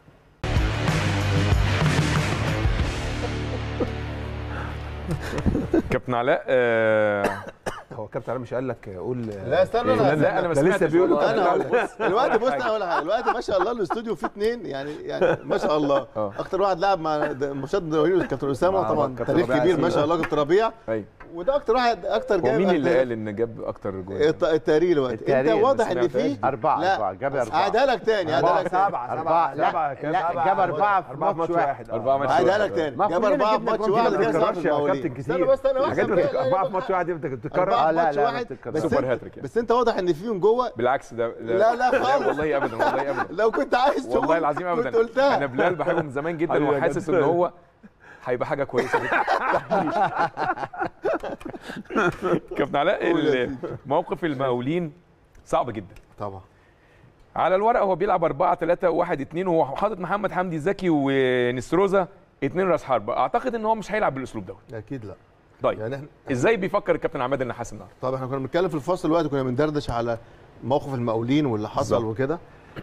كابتن علاء آه هو كابتن علي مش قال لك قول لا استنى لا, انا لا انا ما ده لسه سمعتش بيقول والله. انا أنا هقول- الوقت بص انا هقول لك حاجة. الوقت ما شاء الله الاستوديو فيه اثنين يعني يعني ما شاء الله آه. اكتر واحد لعب مع د- ماتشات الدوري كابتن اسامه مع طبعا كابتن تاريخ ربيع كبير ما ياسين. شاء الله كابتن ربيع أيوة. وده اكتر واحد اكتر هو جايب مين اللي أهداف. قال ان جاب اكتر جول الت- التاريخ دلوقتي انت التاريخ، واضح ما ان سمعتهاش في دي. أربعة لا أربعة جاب أربعة اعيدها لك تاني اعيدها لك تاني سبعة أربعة لا سبعة كام؟ لا سبعة. جاب أربعة في أربعة ماتش واحد أربعة ماتش اعيدها واحد. لك تاني ما جاب كلنا اربعه في جبنا ماتش جول واحد ما كده بتتكررش في يا المواليد. كابتن استنى كتير بس استنى بس حاجات بتك- أربعة في ماتش واحد دي أربعة بتتكرر في لا، ماتش لا، ما واحد بتتكررش. بس سوبر انت- هاتريك يعني. بس انت واضح ان فيهم جوه بالعكس ده لا، لا خالص. والله ابدا والله ابدا لو كنت عايز تقول والله العظيم ابدا كنت قلتها انا بلال بحبه من زمان جدا حبيبي يا وحاسس ان كابتن. هو هيبقى حاجه كويسه جدا كابتن علاء قول يا ال- موقف المقاولين صعب جدا طبعا على الورق هو بيلعب 4 3 1 2 وهو حاطط محمد حمدي زكي ونستروزا اتنين راس حربه اعتقد ان هو مش هيلعب بالاسلوب دوت اكيد لا طيب يعني احنا ازاي بيفكر الكابتن عماد النحاس النهارده طب احنا كنا بنتكلم في الفصل دلوقتي كنا بندردش على موقف المقاولين واللي حصل بالظبط. وكده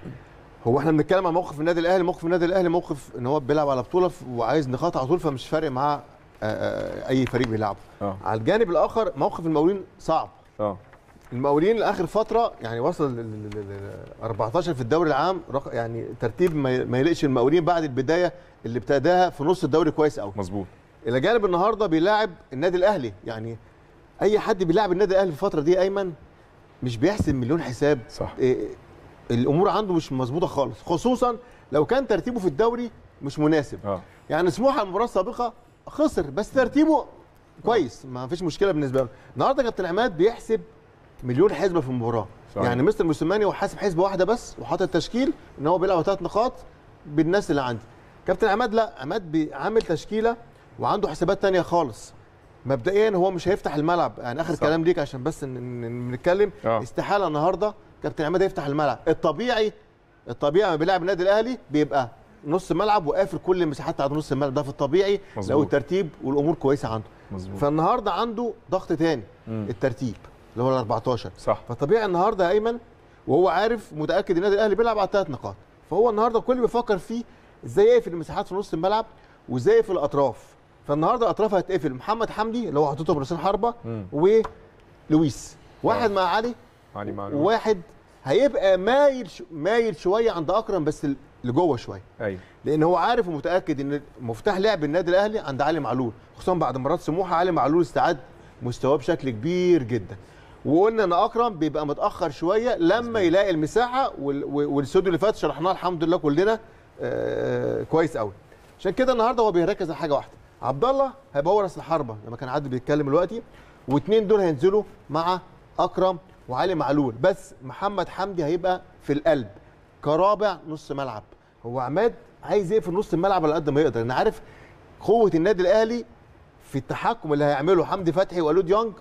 هو احنا بنتكلم عن موقف النادي الاهلي موقف النادي الاهلي موقف ان هو بيلعب على بطوله ف- وعايز نقاط على طول فمش فارق معاه آه، آه، اي فريق بيلعبه اه على الجانب الاخر موقف المقاولين صعب اه المقاولين لاخر فتره يعني وصل ل- ل- ل- ل- 14 في الدوري العام رق- يعني ترتيب ما ي- ما يليقش المقاولين بعد البدايه اللي ابتداها في نص الدوري كويس قوي مظبوط الى جانب النهارده بيلاعب النادي الاهلي يعني اي حد بيلاعب النادي الاهلي في الفتره دي ايمن مش بيحسب مليون حساب صح إيه الامور عنده مش مظبوطه خالص خصوصا لو كان ترتيبه في الدوري مش مناسب اه يعني سموحه المباراه السابقه خسر بس ترتيبه كويس ما فيش مشكله بالنسبه له النهارده كابتن عماد بيحسب مليون حسبه في المباراه صحيح. يعني مستر موسيماني هو حاسب حسبه واحده بس وحاطط تشكيل ان هو بيلعب ثلاث نقاط بالناس اللي عندي كابتن عماد لا عماد بيعمل تشكيله وعنده حسابات تانية خالص مبدئيا هو مش هيفتح الملعب يعني اخر صح. كلام ليك عشان بس ن- ن- نتكلم آه. استحاله النهارده كابتن عماد يفتح الملعب الطبيعي الطبيعي لما بيلعب النادي الاهلي بيبقى نص ملعب وقافل كل المساحات بتاعت نص الملعب ده في الطبيعي مظبوط. لو الترتيب والامور كويسه عنده مظبوط فالنهارده عنده ضغط تاني مم. الترتيب اللي هو ال 14 صح فطبيعي النهارده يا ايمن وهو عارف متاكد النادي الاهلي بيلعب على ثلاث نقاط فهو النهارده كل اللي بيفكر فيه ازاي يقفل المساحات في نص الملعب وازاي يقفل الاطراف فالنهارده الاطراف هتقفل محمد حمدي اللي هو حاططه براسين حربه مم. ولويس واحد مع علي علي معلول وواحد هيبقى مايل ش... مايل شويه عند اكرم بس ل- لجوه شويه ايوه لان هو عارف ومتاكد ان مفتاح لعب النادي الاهلي عند علي معلول خصوصا بعد مباراه سموحه علي معلول استعاد مستواه بشكل كبير جدا وقلنا ان اكرم بيبقى متاخر شويه لما يلاقي المساحه وال- وال- والاستوديو اللي فات شرحناه الحمد لله كلنا آه كويس قوي عشان كده النهارده هو بيركز على حاجه واحده عبد الله هيبقى هو راس الحربه لما كان عادل بيتكلم دلوقتي واثنين دول هينزلوا مع اكرم وعلي معلول بس محمد حمدي هيبقى في القلب كرابع نص ملعب هو عماد عايز يقفل نص الملعب على قد ما يقدر انا عارف قوه النادي الاهلي في التحكم اللي هيعمله حمدي فتحي والو ديانج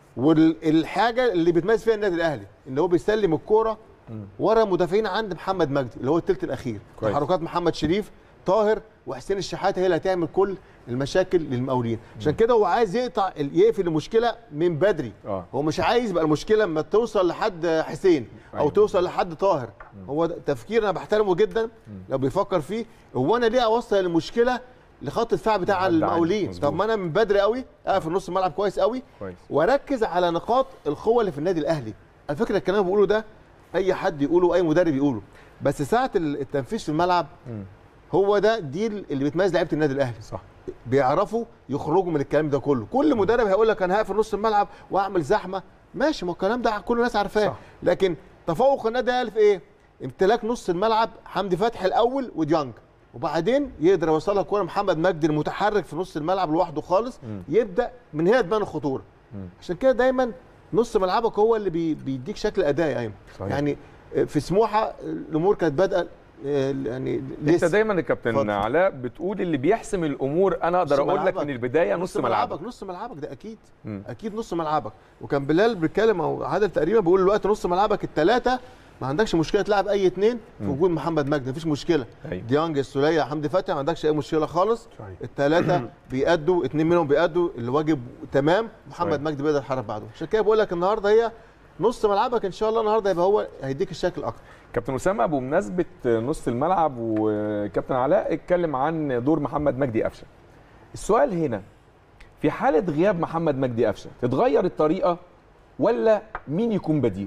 والحاجه اللي بيتميز فيها النادي الاهلي ان هو بيسلم الكوره ورا مدافعين عند محمد مجدي اللي هو الثلث الاخير كويس. تحركات محمد شريف طاهر وحسين الشحات هي اللي هتعمل كل المشاكل للمقاولين عشان كده هو عايز يقطع يقفل المشكله من بدري اه هو مش عايز يبقى المشكله لما توصل لحد حسين او أيوة. توصل لحد طاهر هو ده تفكير انا بحترمه جدا لو بيفكر فيه هو انا ليه اوصل المشكله لخط الدفاع بتاع لحد عندي. المقاولين مظبوط. طب ما انا من بدري قوي اقف نص الملعب كويس قوي كويس واركز على نقاط القوه اللي في النادي الاهلي على فكره الكلام اللي بقوله ده اي حد يقوله اي مدرب يقوله بس ساعه التنفيذ في الملعب مم. هو ده دي اللي بتميز لعيبه النادي الاهلي صح بيعرفوا يخرجوا من الكلام ده كله كل مدرب هيقول لك انا هقفل نص الملعب واعمل زحمه ماشي ما هو الكلام ده كل الناس عارفاه صح. لكن تفوق النادي الاهلي في ايه امتلاك نص الملعب حمدي فتحي الاول وديانج وبعدين يقدر يوصلها كوره محمد مجدي المتحرك في نص الملعب لوحده خالص مم. يبدا من هنا تبان الخطوره مم. عشان كده دايما نص ملعبك هو اللي بي بيديك شكل اداء يا ايمن صحيح. يعني في سموحه الامور كانت بادئه آه، يعني انت لسه دايما يا كابتن اتفضل. علاء بتقول اللي بيحسم الامور انا اقدر نص اقول لك ملعبك. من البدايه نص ملعبك نص ملعبك ده اكيد مم. اكيد نص ملعبك وكان بلال بيتكلم او عادل تقريبا بيقول دلوقتي نص ملعبك الثلاثه ما عندكش مشكله تلعب اي اثنين في وجود محمد مجدي مفيش مشكله أيوة. ديانج السوليه حمدي فتحي ما عندكش اي مشكله خالص صحيح. الثلاثه بيأدوا اثنين منهم بيأدوا الواجب تمام محمد صحيح. مجدي بيقدر يحرك بعده عشان كده بقول لك النهارده هي نص ملعبك ان شاء الله النهارده يبقى هو هيديك الشكل اكتر كابتن اسامه بمناسبه نص الملعب وكابتن علاء اتكلم عن دور محمد مجدي قفشه السؤال هنا في حاله غياب محمد مجدي قفشه تتغير الطريقه ولا مين يكون بديل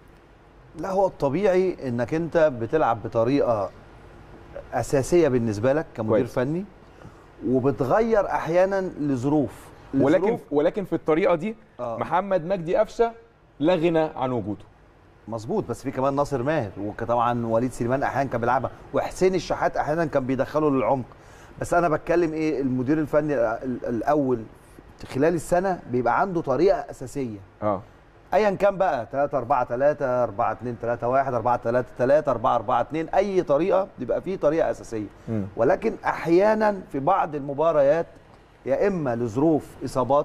لا هو الطبيعي انك انت بتلعب بطريقه اساسيه بالنسبه لك كمدير كويس. فني وبتغير احيانا لظروف ولكن لظروف- ولكن في الطريقه دي آه. محمد مجدي قفشه لا غنى عن وجوده مظبوط بس في كمان ناصر ماهر وطبعا وليد سليمان احيانا كان بيلعبها وحسين الشحات احيانا كان بيدخله للعمق بس انا بتكلم ايه المدير الفني ال- الاول خلال السنه بيبقى عنده طريقه اساسيه اه ايا كان بقى 3 4 3 4 2 3 1 4 3 3 4 4 2 اي طريقه بيبقى فيه طريقه اساسيه مم. ولكن احيانا في بعض المباريات يا اما لظروف اصابات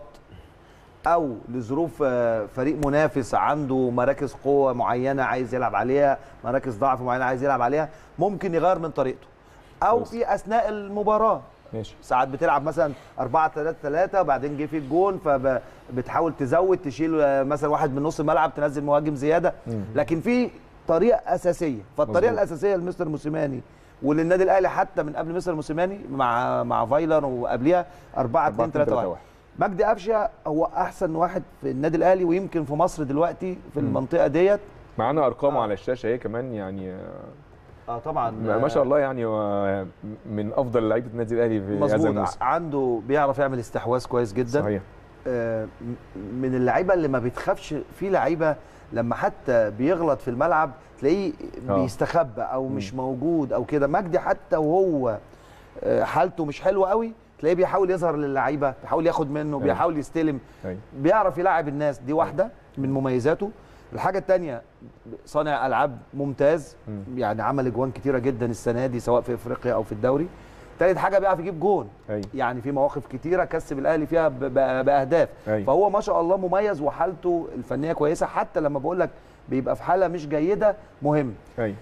او لظروف آه، فريق منافس عنده مراكز قوه معينه عايز يلعب عليها مراكز ضعف معينه عايز يلعب عليها ممكن يغير من طريقته او كويس. في اثناء المباراه ماشي ساعات بتلعب مثلا 4 3 3 وبعدين جه في الجون فبتحاول تزود تشيل آه، مثلا واحد من نص الملعب تنزل مهاجم زياده لكن في طريقه اساسيه فالطريقه مظبوط. الاساسيه لمستر موسيماني وللنادي الاهلي حتى من قبل مستر موسيماني مع مع فايلر وقبلها 4 2 3 1 مجدي قفشه هو احسن واحد في النادي الاهلي ويمكن في مصر دلوقتي في المنطقه ديت معانا ارقامه آه. على الشاشه اهي كمان يعني آه، اه طبعا ما ما شاء الله يعني هو من افضل لعيبه النادي الاهلي في هذا مظبوط الموسم ع- عنده بيعرف يعمل استحواذ كويس جدا صحيح آه، م- من اللعيبه اللي ما بتخافش في لعيبه لما حتى بيغلط في الملعب تلاقيه آه. بيستخبى او مش موجود او كده مجدي حتى وهو آه، حالته مش حلوه قوي تلاقيه بيحاول يظهر للعيبه بيحاول ياخد منه بيحاول يستلم أيوة. بيعرف يلاعب الناس دي واحده من مميزاته الحاجه الثانيه صانع العاب ممتاز مم. يعني عمل اجوان كتيره جدا السنه دي سواء في افريقيا او في الدوري ثالث حاجه بيعرف يجيب جون أيوة. يعني في مواقف كتيره كسب الاهلي فيها ب- ب- باهداف أيوة. فهو ما شاء الله مميز وحالته الفنيه كويسه حتى لما بقول لك بيبقى في حاله مش جيده مهم ايوه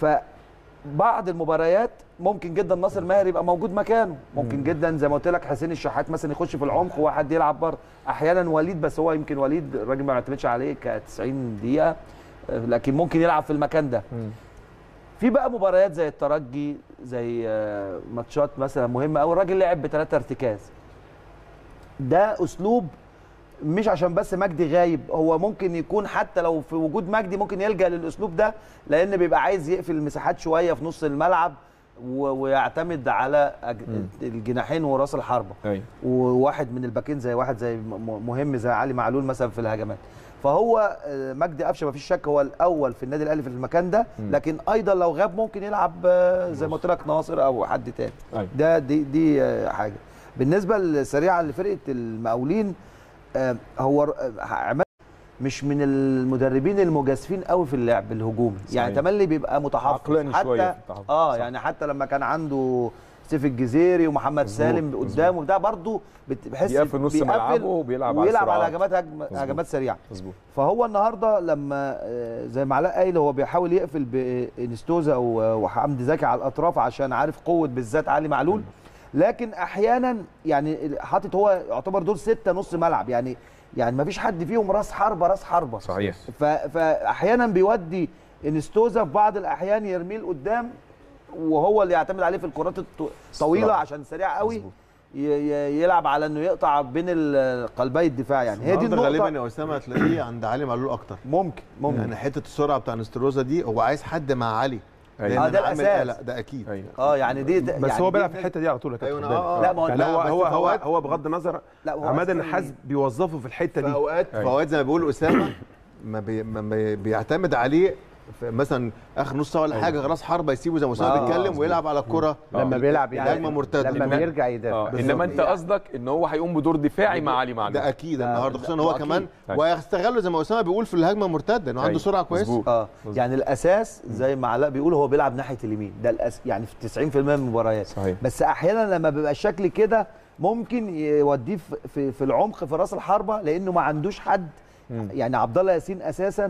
فبعض المباريات ممكن جدا ناصر ماهر يبقى موجود مكانه ممكن جدا زي ما قلت لك حسين الشحات مثلا يخش في العمق وواحد يلعب بره احيانا وليد بس هو يمكن وليد الراجل ما بيعتمدش عليه ك 90 دقيقه آه، لكن ممكن يلعب في المكان ده مم. في بقى مباريات زي الترجي زي آه، ماتشات مثلا مهمه قوي الراجل لعب بثلاثه ارتكاز ده اسلوب مش عشان بس مجدي غايب هو ممكن يكون حتى لو في وجود مجدي ممكن يلجا للاسلوب ده لان بيبقى عايز يقفل المساحات شويه في نص الملعب و- ويعتمد على أج- الجناحين وراس الحربه ايوه وواحد من الباكين زي واحد زي م- مهم زي علي معلول مثلا في الهجمات فهو آه، مجدي قفشه مفيش شك هو الاول في النادي الاهلي في المكان ده لكن ايضا لو غاب ممكن يلعب آه، زي ما قلت لك ناصر او حد تاني أيوة. ده دي دي آه، حاجه بالنسبه السريعه لفرقه المقاولين آه، هو ر- آه، عماد مش من المدربين المجازفين قوي في اللعب الهجومي يعني صحيح. تملي بيبقى متحفظ عقلاني حتى شوية في التحفظ. اه صح. يعني حتى لما كان عنده سيف الجزيري ومحمد مظبوط، سالم مظبوط. قدامه ده برضه بت- بحس بيقفل نص بيقفل ملعبه وبيلعب على ويلعب على السرعات. هجمات هجم- هجمات سريعه مظبوط فهو النهارده لما آه، زي ما علاء قايل هو بيحاول يقفل بانستوزا و- وحمدي زكي على الاطراف عشان عارف قوه بالذات علي معلول لكن احيانا يعني حاطط هو يعتبر دول سته نص ملعب يعني يعني ما فيش حد فيهم راس حربه راس حربه صحيح ف- فاحيانا بيودي انستوزا في بعض الاحيان يرميه لقدام وهو اللي يعتمد عليه في الكرات الط- الطويله صراحة. عشان سريع قوي مظبوط. ي- ي- يلعب على انه يقطع بين ال- قلبي الدفاع يعني هي دي النهاردة النقطه غالبا يا اسامه هتلاقيه عند علي معلول اكتر ممكن ممكن يعني حته السرعه بتاع نستروزا دي هو عايز حد مع علي أيوة. لأن آه، ده أنا عامل الأساس. قلق، ده اكيد ايوه اه يعني دي ده بس يعني هو دي بيلعب في بن- الحته دي على طول يا كابتن أيوة، خد آه، بالك. آه. لا، ما هو يعني لا، هو بس هو في هو أوقات- هو بغض النظر لا، هو عماد أصلاً النحاس بيوظفه في الحته في دي اوقات في أيوة. اوقات زي ما بيقول اسامه ما, بي ما بي بيعتمد عليه في مثلا اخر نص ساعه ولا حاجه راس حربه يسيبه زي ما اسامه آه، بيتكلم مظبوط. ويلعب على الكره لما بيلعب يعني هجمه يدافع مرتده لما إنما- بيرجع اه يدافع انما انت قصدك ان هو هيقوم بدور دفاعي مع علي معلول ده اكيد النهارده خصوصا هو وأكيد. كمان أيوة. وهيستغله زي ما اسامه بيقول في الهجمه المرتده انه عنده أيوة. سرعه كويسه مظبوط. اه يعني الاساس زي ما علاء بيقول هو بيلعب ناحيه اليمين ده الأس يعني في 90% من المباريات صحيح. بس احيانا لما بيبقى الشكل كده ممكن يوديه في, في, في العمق في راس الحربه لانه ما عندوش حد يعني عبد الله ياسين اساسا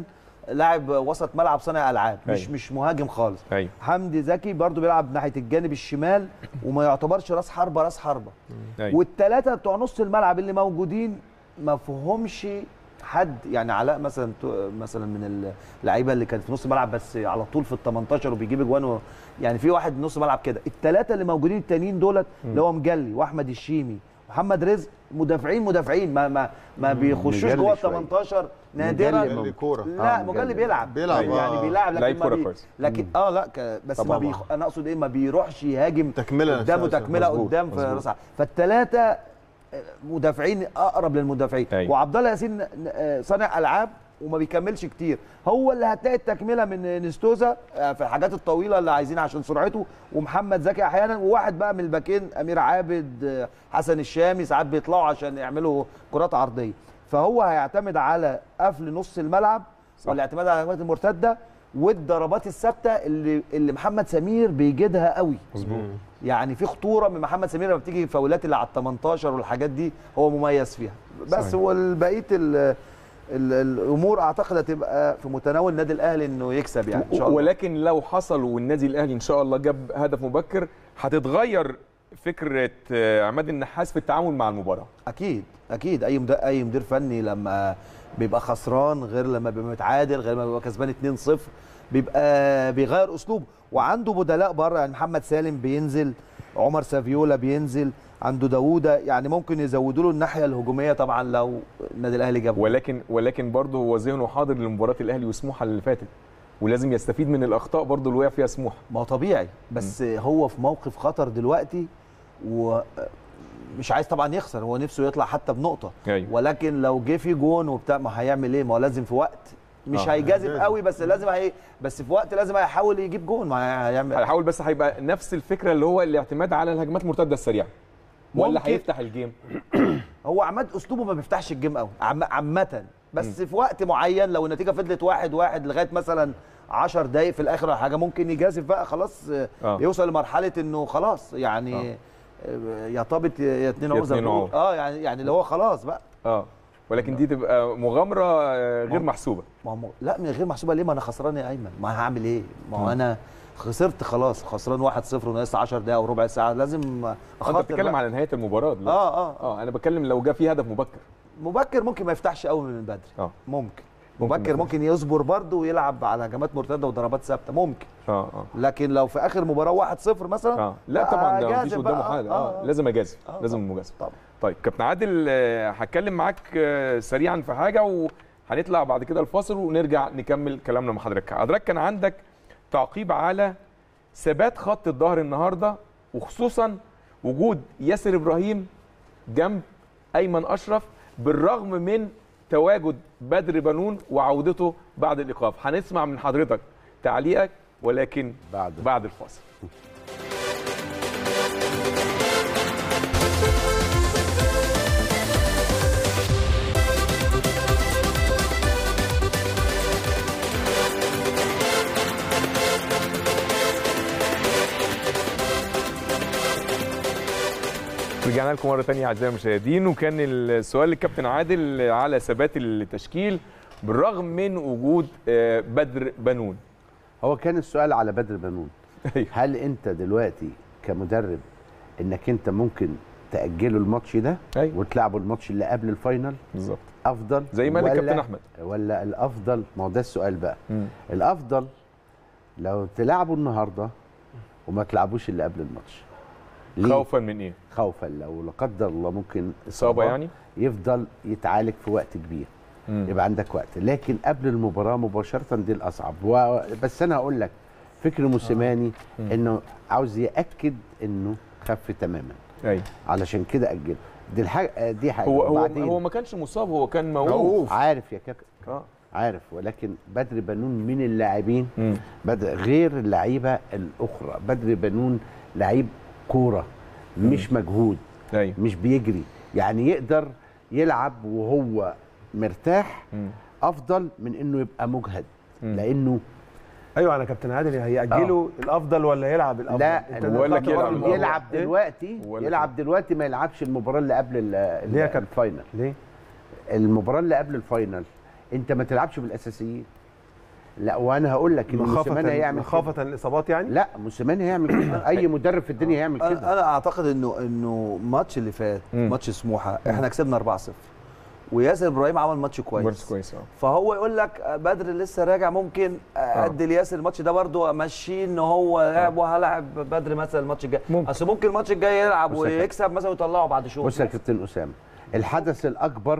لاعب وسط ملعب صانع العاب مش أيوة. مش مهاجم خالص ايوه حمدي زكي برضو بيلعب ناحيه الجانب الشمال وما يعتبرش راس حربه راس حربه ايوه والثلاثه بتوع نص الملعب اللي موجودين ما فيهمش حد يعني علاء مثلا تو- مثلا من اللعيبه اللي كان في نص الملعب بس على طول في ال 18 وبيجيب اجوان و- يعني في واحد نص ملعب كده الثلاثه اللي موجودين التانيين دولت اللي هو مجلي واحمد الشيمي محمد رزق مدافعين مدافعين ما ما ما بيخشوش مجلي جوه ال شوية. 18 نادرا مجلي اللي كوره لا آه، مجلي مجلي. بيلعب بيلعب، يعني آه. بيلعب لكن لعيب ما كورة بي... كويس. لكن اه لا ك... بس ما طبعاً. بيخ... انا اقصد ايه ما بيروحش يهاجم تكمله قدامه نفسها. تكمله مظبوط، قدام في مظبوط. راس عرب. فالثلاثه مدافعين اقرب للمدافعين أيوة. وعبد الله ياسين آه، صانع العاب وما بيكملش كتير هو اللي هتلاقي التكمله من نستوزا آه، في الحاجات الطويله اللي عايزين عشان سرعته ومحمد زكي احيانا وواحد بقى من الباكين امير عابد آه، حسن الشامي ساعات بيطلعوا عشان يعملوا كرات عرضيه فهو هيعتمد على قفل نص الملعب صح. والاعتماد على الهجمات المرتده والضربات الثابته اللي اللي محمد سمير بيجدها قوي مظبوط يعني في خطوره من محمد سمير لما بتيجي فاولات اللي على ال 18 والحاجات دي هو مميز فيها بس صحيح. هو بقيه ال- ال- الامور اعتقد هتبقى في متناول النادي الاهلي انه يكسب يعني ان شاء الله ولكن لو حصل والنادي الاهلي ان شاء الله جاب هدف مبكر هتتغير فكره آه، عماد النحاس في التعامل مع المباراه اكيد اكيد اي مدير اي مدير فني لما بيبقى خسران غير لما بيبقى متعادل غير لما بيبقى كسبان 2-0 بيبقى بيغير اسلوبه وعنده بدلاء بره يعني محمد سالم بينزل عمر سافيولا بينزل عنده داوودة يعني ممكن يزودوا له الناحيه الهجوميه طبعا لو النادي الاهلي جاب جول. ولكن ولكن برضه هو ذهنه حاضر لمباراه الاهلي وسموحه اللي فاتت ولازم يستفيد من الاخطاء برضه اللي وقع فيها سموحه ما هو طبيعي بس هو في موقف خطر دلوقتي ومش عايز طبعا يخسر هو نفسه يطلع حتى بنقطه ايوه ولكن لو جه في جون وبتاع ما هيعمل ايه ما هو لازم في وقت مش آه. هيجازف لازم. قوي بس لازم هي بس في وقت لازم هيحاول يجيب جون ما هيعمل هيحاول بس هيبقى نفس الفكره اللي هو الاعتماد على الهجمات المرتده السريعه ولا ممكن. هيفتح الجيم هو عماد اسلوبه ما بيفتحش الجيم قوي عم عامه بس في وقت معين لو النتيجه فضلت واحد واحد لغايه مثلا 10 دقايق في الاخر ولا حاجه ممكن يجازف بقى خلاص آه. آه. يوصل لمرحله انه خلاص يعني آه. يا طابت يا اتنين يا عمر زي ما اتنين بنقول. اه يعني يعني اللي هو خلاص بقى اه ولكن دي تبقى مغامره آه، غير محسوبه ما هو لا من غير محسوبه ليه ما انا خسران يا ايمن ما هعمل ايه ما هو انا خسرت خلاص خسران 1-0 وناقص 10 دقايق او ربع ساعه لازم انت اخاطر بتتكلم بقى. على نهايه المباراه دلوقتي. اه اه اه انا بتكلم لو جه في هدف مبكر مبكر ممكن ما يفتحش قوي من بدري اه ممكن ممكن مبكر ما ممكن يصبر برضه ويلعب على هجمات مرتده وضربات ثابته ممكن اه اه لكن لو في اخر مباراه 1-0 مثلا اه لا طبعا ده مفيش أجازف قدامه بقى. حاجه آه، اه آه. لازم اجازف آه، لازم طبعاً. المجازفه طبعا طيب كابتن عادل آه، هتكلم معاك آه، سريعا في حاجه وهنطلع بعد كده الفاصل ونرجع نكمل كلامنا مع حضرتك حضرتك كان عندك تعقيب على ثبات خط الظهر النهارده وخصوصا وجود ياسر ابراهيم جنب ايمن اشرف بالرغم من تواجد بدر بنون وعودته بعد الايقاف هنسمع من حضرتك تعليقك ولكن بعد بعد الفاصل رجعنا لكم مرة تانية أعزائي المشاهدين وكان السؤال للكابتن عادل على ثبات التشكيل بالرغم من وجود آه، بدر بنون هو كان السؤال على بدر بنون أيوه. هل انت دلوقتي كمدرب انك انت ممكن تاجله الماتش ده أيوه وتلعبوا الماتش اللي قبل الفاينل بالظبط افضل زي ما قال ولا- الكابتن أحمد ولا الافضل ما هو ده السؤال بقى مم. الافضل لو تلعبوا النهارده وما تلعبوش اللي قبل الماتش ليه؟ خوفا من إيه؟ خوفا لو لا قدر الله ممكن إصابة يعني؟ يفضل يتعالج في وقت كبير مم. يبقى عندك وقت لكن قبل المباراه مباشره دي الاصعب و... بس انا هقول لك فكر موسيماني مم. انه عاوز ياكد انه خف تماما أيوه علشان كده اجله دي الحاجه دي حاجه هو هو وبعدين هو ما كانش مصاب هو كان موقوف موقوف. عارف يا كاكا اه عارف ولكن بدر بنون من اللاعبين مم. بدر غير اللعيبه الاخرى بدر بنون لعيب كوره مش مجهود أيوه مش بيجري يعني يقدر يلعب وهو مرتاح مم. افضل من انه يبقى مجهد مم. لانه ايوه انا كابتن عادل هيأجله الافضل ولا يلعب الافضل لا أنت ولا دفعت يلعب برضه الأفضل. يلعب إيه؟ دلوقتي ولا يلعب دلوقتي ما يلعبش المباراه اللي قبل ال- ال- ليه يا كابتن؟ الفاينل ليه؟ المباراه اللي قبل الفاينل انت ما تلعبش بالاساسيين لا وانا هقول لك ان موسيماني مخافه هيعمل كده. مخافه الاصابات يعني لا موسيماني هيعمل كده اي مدرب في الدنيا هيعمل كده انا أنا اعتقد انه انه الماتش اللي فات مم. ماتش سموحه احنا كسبنا 4-0 وياسر ابراهيم عمل ماتش كويس كويس كويس اه فهو يقول لك بدر لسه راجع ممكن ادي لياسر الماتش ده برده امشيه ان هو لعب وهلاعب بدر مثلا الماتش الجاي ممكن. اصل ممكن الماتش الجاي يلعب بص يا كابتن. ويكسب مثلا ويطلعه بعد شهور بص يا كابتن اسامه الحدث الاكبر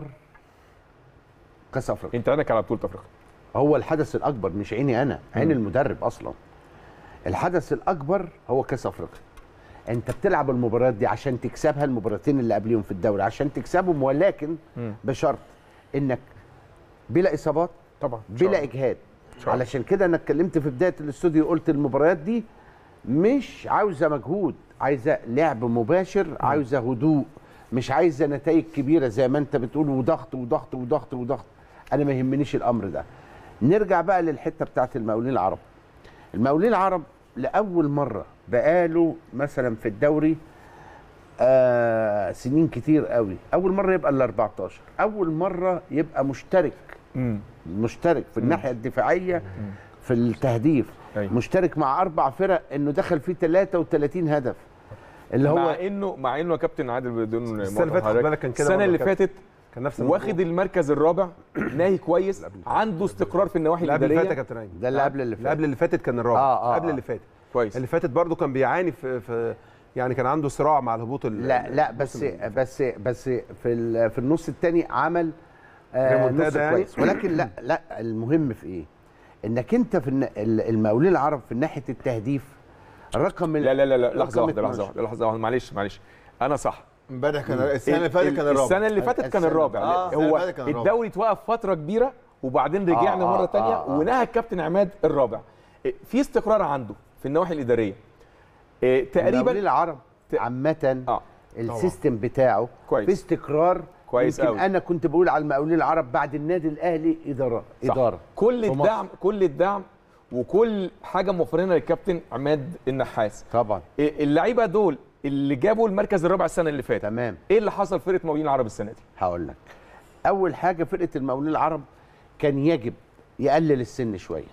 كاس افريقيا انت عينك على بطوله افريقيا هو الحدث الاكبر مش عيني انا عين المدرب اصلا الحدث الاكبر هو كاس افريقيا انت بتلعب المباريات دي عشان تكسبها المباراتين اللي قبليهم في الدوري عشان تكسبهم ولكن مم. بشرط انك بلا اصابات طبعا إن شاء بلا الله. اجهاد شاء الله. علشان كده انا اتكلمت في بدايه الاستوديو قلت المباريات دي مش عاوزه مجهود عايزه لعب مباشر عاوزه هدوء مش عايزه نتائج كبيره زي ما انت بتقول وضغط وضغط وضغط وضغط انا ما يهمنيش الامر ده نرجع بقى للحته بتاعت المقاولين العرب المقاولين العرب لاول مره بقاله مثلا في الدوري آه سنين كتير قوي اول مره يبقى ال 14 اول مره يبقى مشترك مم. مشترك في الناحيه الدفاعيه في التهديف أيوة. مشترك مع اربع فرق انه دخل فيه 33 هدف اللي هو مع انه مع انه يا كابتن عادل بدون السنة اللي مقاطعة فاتت خد حضرتك، بالك كان كده السنه برضه اللي كابتن. فاتت كان نفس واخد الموضوع. المركز الرابع ناهي كويس عنده استقرار في النواحي اللي قبل اللي فات يا الاداريه كابتن ايمن ده اللي قبل اللي اللي فات قبل اللي فاتت كان الرابع آه، آه، قبل آه. اللي فاتت كويس اللي فاتت برضه كان بيعاني في, في يعني كان عنده صراع مع الهبوط ال- لا لا بس بس بس في ال- في النص الثاني عمل آه ريمونتادا نص يعني؟ كويس ولكن لا لا المهم في ايه؟ انك انت في الن- ال- المقاولين العرب في ناحيه التهديف رقم لا لا لا لا رقم لحظه واحده 12. لحظه واحده لحظه واحده معلش معلش انا صح امبارح كان السنه اللي فاتت كان الرابع السنه اللي فاتت كان السنة- الرابع آه، السنة اللي هو فاتت كان الرابع. الدوري اتوقف فتره كبيره وبعدين رجعنا آه، مره آه، تانية آه، آه. ونهى الكابتن عماد الرابع إيه، في استقرار عنده في النواحي الاداريه إيه، المقاولين تقريبا العرب ت- عامه اه السيستم بتاعه كويس. في استقرار كويس يمكن أوي. انا كنت بقول على المقاولين العرب بعد النادي الاهلي اداره صح. اداره كل في مصر. الدعم كل الدعم وكل حاجه موفرينها للكابتن عماد النحاس طبعا إيه، اللعيبه دول اللي جابوا المركز الرابع السنه اللي فاتت تمام ايه اللي حصل في فرقه مقاولين العرب السنه دي هقول لك اول حاجه فرقه المقاولين العرب كان يجب يقلل السن شويه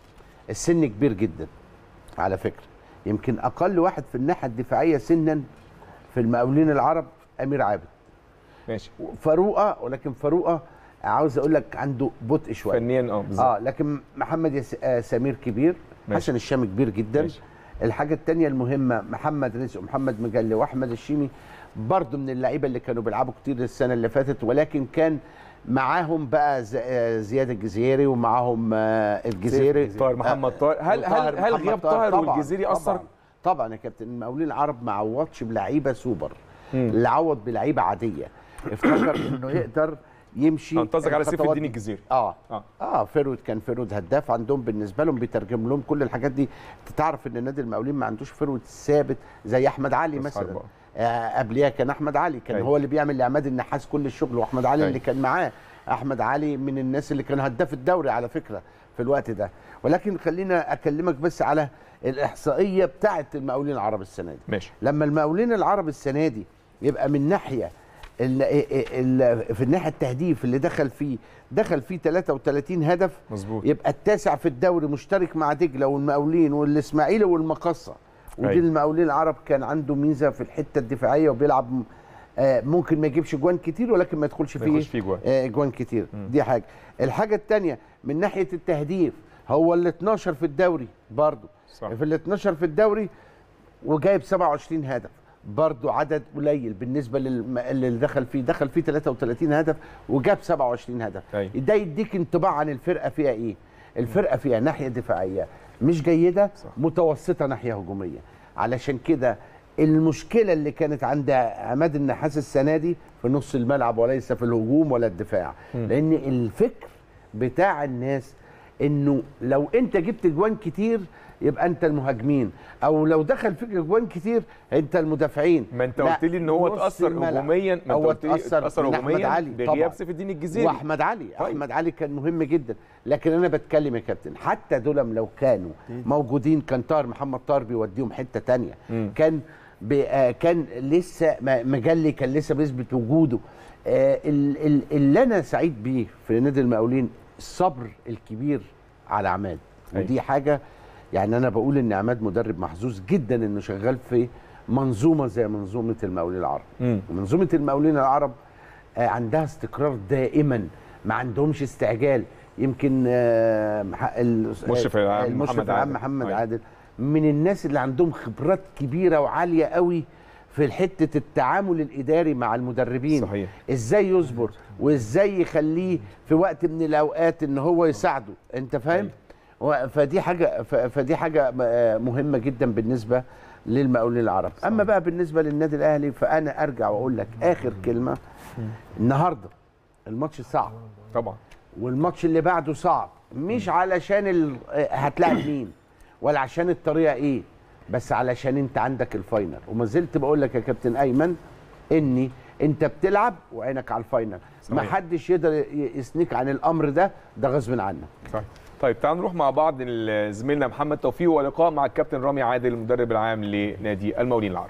السن كبير جدا على فكره يمكن اقل واحد في الناحيه الدفاعيه سنا في المقاولين العرب امير عابد ماشي فاروقه ولكن فاروقه عاوز اقول لك عنده بطء شويه فنيا اه بالظبط اه لكن محمد يس... آه سمير كبير ماشي. حسن الشامي كبير جدا ماشي. الحاجه الثانيه المهمه محمد رزق ومحمد مجلي واحمد الشيمي برضو من اللعيبه اللي كانوا بيلعبوا كتير السنه اللي فاتت ولكن كان معاهم بقى ز- آه زياد الجزيري ومعاهم آه الجزيري طاهر محمد طاهر هل طاهر هل هل محمد غياب طاهر طاهر طبعاً، والجزيري اثر طبعاً, طبعا يا كابتن المقاولين العرب ما عوضش بلعيبه سوبر مم. اللي عوض بلعيبه عاديه افتكر انه يقدر يمشي انت قصدك على سيف الخطوات الدين دي. الجزيري اه اه اه فيرود كان فيرود هداف عندهم بالنسبه لهم بيترجم لهم كل الحاجات دي انت تعرف ان نادي المقاولين ما عندوش فيرود ثابت زي احمد علي بس مثلا حرب، آه قبليها كان احمد علي كان أيوة. هو اللي بيعمل لعماد النحاس كل الشغل واحمد علي أيوة. اللي كان معاه احمد علي من الناس اللي كان هداف الدوري على فكره في الوقت ده ولكن خلينا اكلمك بس على الاحصائيه بتاعه المقاولين العرب السنه دي ماشي لما المقاولين العرب السنه دي يبقى من ناحيه ال ال في الناحيه التهديف اللي دخل فيه دخل فيه 33 هدف مظبوط يبقى التاسع في الدوري مشترك مع دجله والمقاولين والاسماعيلي والمقصه ودي أيوة. المقاولين العرب كان عنده ميزه في الحته الدفاعيه وبيلعب م- آه، ممكن ما يجيبش جوان كتير ولكن ما يدخلش ما فيه يخش فيه جوان. آه، جوان كتير دي حاجه الحاجه الثانيه من ناحيه التهديف هو ال 12 في الدوري برضه صح. في ال 12 في الدوري وجايب 27 هدف برضه عدد قليل بالنسبه للم- اللي دخل فيه دخل فيه 33 هدف وجاب 27 هدف أيوة. ده يديك انطباع عن الفرقه فيها ايه الفرقه فيها ناحيه دفاعيه مش جيده صح. متوسطه ناحيه هجوميه علشان كده المشكله اللي كانت عند عماد النحاس السنه دي في نص الملعب وليس في الهجوم ولا الدفاع لان الفكر بتاع الناس انه لو انت جبت جوان كتير يبقى انت المهاجمين او لو دخل فيك جوان كتير انت المدافعين ما انت لا، قلت لي ان هو نص اتاثر الملعب. هجوميا ما انت هو قلت لي اتأثر اتاثر من أحمد هجوميا علي بغياب طبعاً. سيف الدين الجزيري واحمد علي طيب. احمد علي كان مهم جدا لكن انا بتكلم يا كابتن حتى دول لو كانوا موجودين كان طاهر محمد طاهر بيوديهم حته تانية مم. كان ب- آه، كان لسه م- مجلي كان لسه بيثبت وجوده آه، ال- ال- اللي انا سعيد بيه في نادي المقاولين الصبر الكبير على عماد أيوة. ودي حاجه يعني انا بقول ان عماد مدرب محظوظ جدا انه شغال في منظومه زي منظومه المقاولين العرب مم. ومنظومه المقاولين العرب آه، عندها استقرار دائما ما عندهمش استعجال يمكن آه، مح- ال- المشرف العام المشرف محمد العام عادل. محمد أيوة. عادل من الناس اللي عندهم خبرات كبيره وعاليه قوي في حته التعامل الاداري مع المدربين صحيح. ازاي يصبر وازاي يخليه في وقت من الاوقات ان هو يساعده انت فاهم و- فدي حاجه ف- فدي حاجه آه، مهمه جدا بالنسبه للمقاولين العرب اما بقى بالنسبه للنادي الاهلي فانا ارجع واقول لك اخر كلمه النهارده الماتش صعب طبعا والماتش اللي بعده صعب مش علشان ال... آه، هتلاعب مين ولا عشان الطريقه ايه بس علشان انت عندك الفاينل وما زلت بقول لك يا كابتن ايمن اني انت بتلعب وعينك على الفاينل ما صحيح. حدش يقدر ي- يسنيك عن الامر ده ده غصب عنك صحيح طيب تعالوا نروح مع بعض لزميلنا محمد توفيق ولقاء مع الكابتن رامي عادل المدرب العام لنادي المقاولين العرب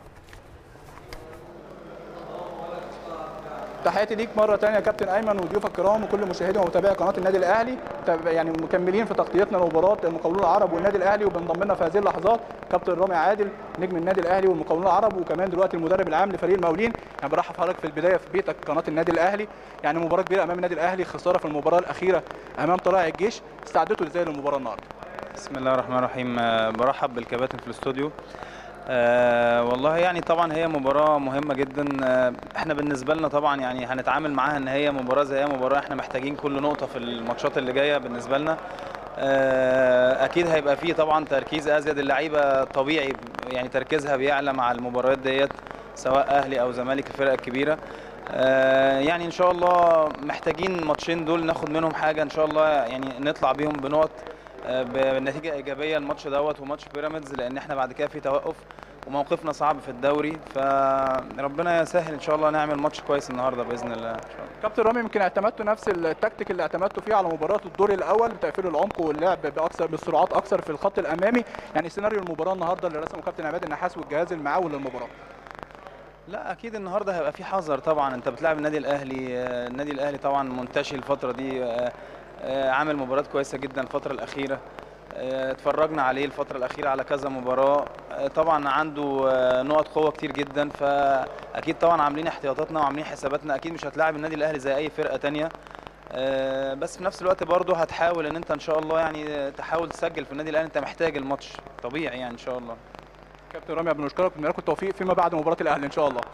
تحياتي ليك مره ثانيه يا كابتن ايمن وضيوفك الكرام وكل مشاهدي ومتابعي قناه النادي الاهلي تاب- يعني مكملين في تغطيتنا لمباراه المقاولون العرب والنادي الاهلي وبنضم لنا في هذه اللحظات كابتن رامي عادل نجم النادي الاهلي والمقاولون العرب وكمان دلوقتي المدرب العام لفريق المقاولين يعني برحب حضرتك في البدايه في بيتك قناه النادي الاهلي يعني مباراه كبيره امام النادي الاهلي خساره في المباراه الاخيره امام طلائع الجيش استعدتوا ازاي للمباراه النهارده بسم الله الرحمن الرحيم آه، برحب بالكباتن في الاستوديو آه والله يعني طبعا هي مباراة مهمة جدا آه احنا بالنسبة لنا طبعا يعني هنتعامل معاها ان هي مباراة زي اي مباراة احنا محتاجين كل نقطة في الماتشات اللي جاية بالنسبة لنا آه اكيد هيبقى فيه طبعا تركيز ازيد اللعيبة طبيعي يعني تركيزها بيعلى مع المباريات ديت سواء اهلي او زمالك الفرق الكبيرة آه يعني ان شاء الله محتاجين الماتشين دول ناخد منهم حاجة ان شاء الله يعني نطلع بيهم بنقط آه، بنتيجه ايجابيه الماتش دوت وماتش بيراميدز لان احنا بعد كده في توقف وموقفنا صعب في الدوري فربنا يسهل ان شاء الله نعمل ماتش كويس النهارده باذن الله ان شاء الله كابتن رامي يمكن اعتمدتوا نفس التكتيك اللي اعتمدتوا فيه على مباراه الدور الاول بتقفيل العمق واللعب باكثر بالسرعات اكثر في الخط الامامي يعني سيناريو المباراه النهارده اللي رسمه كابتن عماد النحاس والجهاز المعاون للمباراه لا اكيد النهارده هيبقى في حذر طبعا انت بتلعب النادي الاهلي آه، النادي الاهلي طبعا منتشي الفتره دي آه، آه، عامل مباريات كويسه جدا الفتره الاخيره آه، اتفرجنا عليه الفتره الاخيره على كذا مباراه آه، طبعا عنده آه، نقط قوه كتير جدا فاكيد طبعا عاملين احتياطاتنا وعاملين حساباتنا اكيد مش هتلاعب النادي الاهلي زي اي فرقه تانية آه، بس في نفس الوقت برضه هتحاول ان انت ان شاء الله يعني تحاول تسجل في النادي الاهلي انت محتاج الماتش طبيعي يعني ان شاء الله كابتن رامي بنشكرك وبنتمنى لكم التوفيق فيما بعد مباراه الاهلي ان شاء الله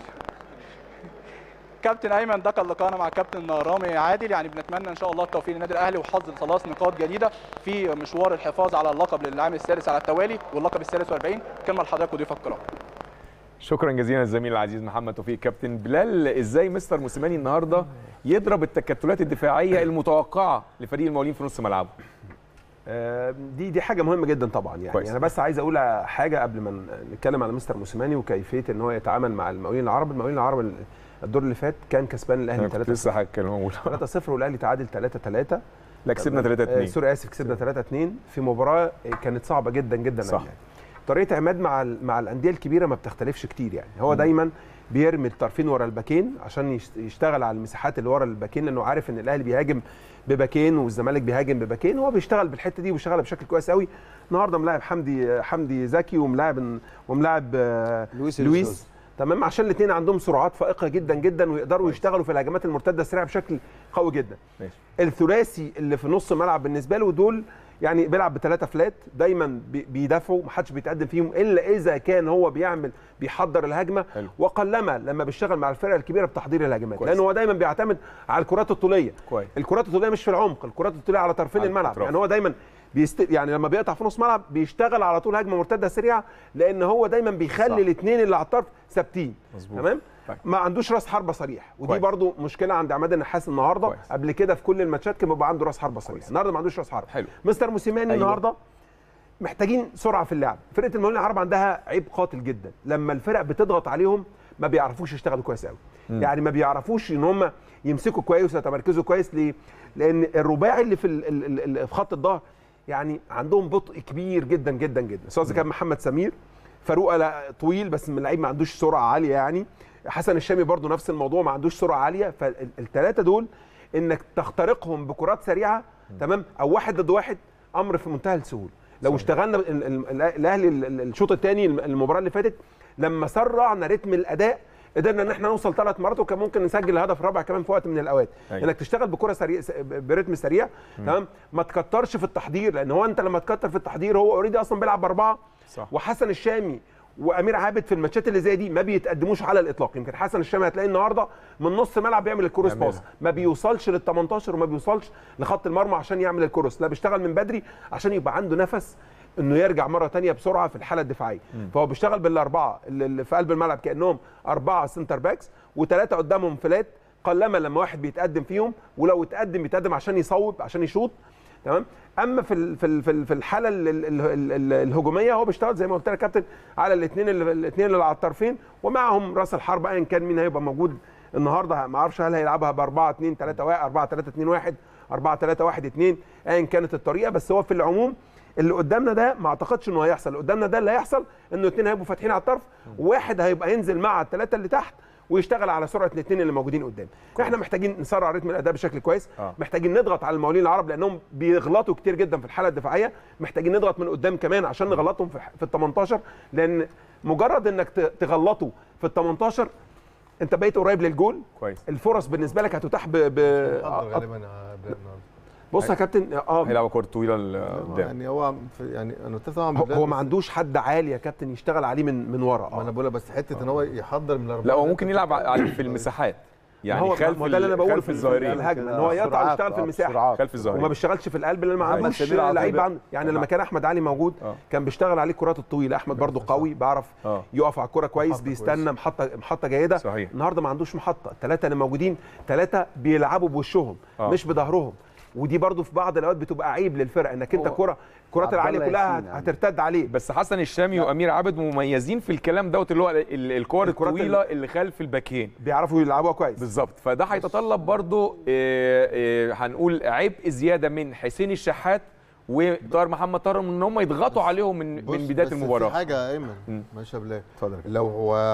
كابتن ايمن ده كان لقاءنا مع كابتن رامي عادل يعني بنتمنى ان شاء الله التوفيق للنادي الاهلي وحظ ثلاث نقاط جديده في مشوار الحفاظ على اللقب للعام السادس على التوالي واللقب الثالث والأربعين كلمه لحضرتك وضيوفك الكرام شكرا جزيلا للزميل العزيز محمد توفيق كابتن بلال ازاي مستر موسيماني النهارده يضرب التكتلات الدفاعيه المتوقعه لفريق المقاولين في نص ملعبه آه، دي دي حاجه مهمه جدا طبعا يعني كويس. انا بس عايز اقول حاجه قبل ما نتكلم على مستر موسيماني وكيفيه ان هو يتعامل مع المقاولين العرب المقاولين العرب ال- الدور اللي فات كان كسبان انا الاهلي كنت 3 لسه هتكلم اقول 3 0 والاهلي تعادل 3 3 لا كسبنا 3 آه 2 سوري اسف كسبنا 3 2 في مباراه كانت صعبه جدا جدا صح. يعني. طريقه عماد مع ال- مع الانديه الكبيره ما بتختلفش كتير يعني هو دايما بيرمي الطرفين ورا الباكين عشان يشت- يشتغل على المساحات اللي ورا الباكين لانه عارف ان الاهلي بيهاجم بباكين والزمالك بيهاجم بباكين هو بيشتغل بالحته دي وبيشتغلها بشكل كويس قوي النهارده ملاعب حمدي حمدي زكي وملاعب وملاعب آه، لويس لويس الجوز. تمام عشان الاثنين عندهم سرعات فائقه جدا جدا ويقدروا يشتغلوا في الهجمات المرتده السريعه بشكل قوي جدا ماشي الثلاثي اللي في نص ملعب بالنسبه له دول يعني بيلعب بثلاثه فلات دايما بي- بيدافعوا محدش بيتقدم فيهم الا اذا كان هو بيعمل بيحضر الهجمه حلو. وقلما لما بيشتغل مع الفرقه الكبيره بتحضير الهجمات كويس. لانه هو دايما بيعتمد على الكرات الطوليه كويس الكرات الطوليه مش في العمق الكرات الطوليه على طرفين على الملعب الأطراف. يعني هو دايما بيست... يعني لما بيقطع في نص ملعب بيشتغل على طول هجمه مرتده سريعه لان هو دايما صح. بيخلي الاثنين اللي على الطرف ثابتين مظبوط. تمام طيب. ما عندوش راس حربه صريح ودي كويس. برضو مشكله عند عماد النحاس النهارده كويس. قبل كده في كل الماتشات كان بيبقى عنده راس حربه صريح كويس. النهارده ما عندوش راس حربه حلو. مستر موسيماني أيوة. النهارده محتاجين سرعه في اللعب فرقه المقاولين العرب عندها عيب قاتل جدا لما الفرق بتضغط عليهم ما بيعرفوش يشتغلوا كويس قوي يعني ما بيعرفوش ان هم يمسكوا كويس ويتمركزوا كويس ليه لان الرباعي اللي في ال- ال- ال- في خط الظهر يعني عندهم بطء كبير جدا جدا جدا سواء إذا كان محمد سمير فاروق لا- طويل بس من اللعيب ما عندوش سرعه عاليه يعني حسن الشامي برضو نفس الموضوع ما عندوش سرعه عاليه فالثلاثه دول انك تخترقهم بكرات سريعه تمام او واحد ضد واحد امر في منتهى السهوله لو اشتغلنا ال- ال- ال- الاهلي ال- ال- الشوط الثاني المباراه اللي فاتت لما سرعنا رتم الاداء قدرنا ان احنا نوصل ثلاث مرات وكان ممكن نسجل الهدف الرابع كمان في وقت من الاوقات أيوة. انك تشتغل بكره سريع س- برتم سريع تمام ما تكترش في التحضير لان هو انت لما تكتر في التحضير هو اوريدي اصلا بيلعب باربعه صح. وحسن الشامي وامير عابد في الماتشات اللي زي دي ما بيتقدموش على الاطلاق يمكن حسن الشامي هتلاقيه النهارده من نص ملعب بيعمل الكروس يعملها. باص ما بيوصلش لل 18 وما بيوصلش لخط المرمى عشان يعمل الكروس لا بيشتغل من بدري عشان يبقى عنده نفس انه يرجع مره تانية بسرعه في الحاله الدفاعيه فهو بيشتغل بالاربعه اللي اللي في قلب الملعب كانهم اربعه سنتر باكس وثلاثه قدامهم فلات قلما لما واحد بيتقدم فيهم ولو اتقدم يتقدم عشان يصوب عشان يشوط تمام اما في ال- في ال- في ال- في الحاله ال- ال- ال- ال- الهجوميه هو بيشتغل زي ما قلت لك يا كابتن على الاثنين الاثنين اللي على الطرفين ومعهم راس الحرب ايا كان مين هيبقى موجود النهارده ما اعرفش هل هيلعبها ب 4 2 3 1 4 3 2 1 4 3 1 2 ايا كانت الطريقه بس هو في العموم اللي قدامنا ده ما اعتقدش انه هيحصل اللي قدامنا ده اللي هيحصل انه اثنين هيبقوا فاتحين على الطرف وواحد هيبقى ينزل مع الثلاثه اللي تحت ويشتغل على سرعه الاثنين اللي موجودين قدام احنا محتاجين نسرع رتم الاداء بشكل كويس آه. محتاجين نضغط على المقاولين العرب لانهم بيغلطوا كتير جدا في الحاله الدفاعيه محتاجين نضغط من قدام كمان عشان نغلطهم في في ال 18 لان مجرد انك ت- تغلطه في ال 18 انت بقيت قريب للجول كويس الفرص بالنسبه لك هتتاح ب, ب... حضر غالبا يا بلال النهارده بص يا كابتن اه هيلعبوا كوره طويله لقدام يعني هو في يعني انا متفق طبعا هو, ببلال هو بس- ما عندوش حد عالي يا كابتن يشتغل عليه من من ورا ما انا اه بقول لك بس حته ان هو يحضر من الاربعه لا هو ممكن يلعب على- في المساحات يعني هو خلف ما ده اللي انا ال- بقوله خلف في الظاهرين الهجمه ان هو يقطع سرعات، ويشتغل في آه، المساحه بسرعات. خلف وما الظاهرين بيشتغلش في القلب لان ما محمد عندوش سمير عطية لعيب بقى. عنده يعني لما كان احمد علي موجود آه. كان بيشتغل عليه الكرات الطويله احمد برضو قوي بيعرف اه يقف على الكره كويس محطة بيستنى محطه محطه جيده صحيح. النهارده ما عندوش محطه الثلاثه اللي موجودين ثلاثه بيلعبوا بوشهم آه. مش بظهرهم ودي برضو في بعض الاوقات بتبقى عيب للفرقه انك انت هو كره الكرات عبد العاليه الله كلها ياسين هت- يعني. هترتد عليه بس حسن الشامي وامير عابد مميزين في الكلام دوت اللي هو ال- ال- الكور الكرات الطويله اللي خلف الباكين بيعرفوا يلعبوها كويس بالظبط فده هيتطلب برضو آه، آه، هنقول عبء زياده من حسين الشحات وطاهر محمد طاهر ان هم يضغطوا عليهم من بص، من بدايه بس المباراه في حاجه يا ايمن مم. ماشي يا بلال اتفضل يا كابتن. لو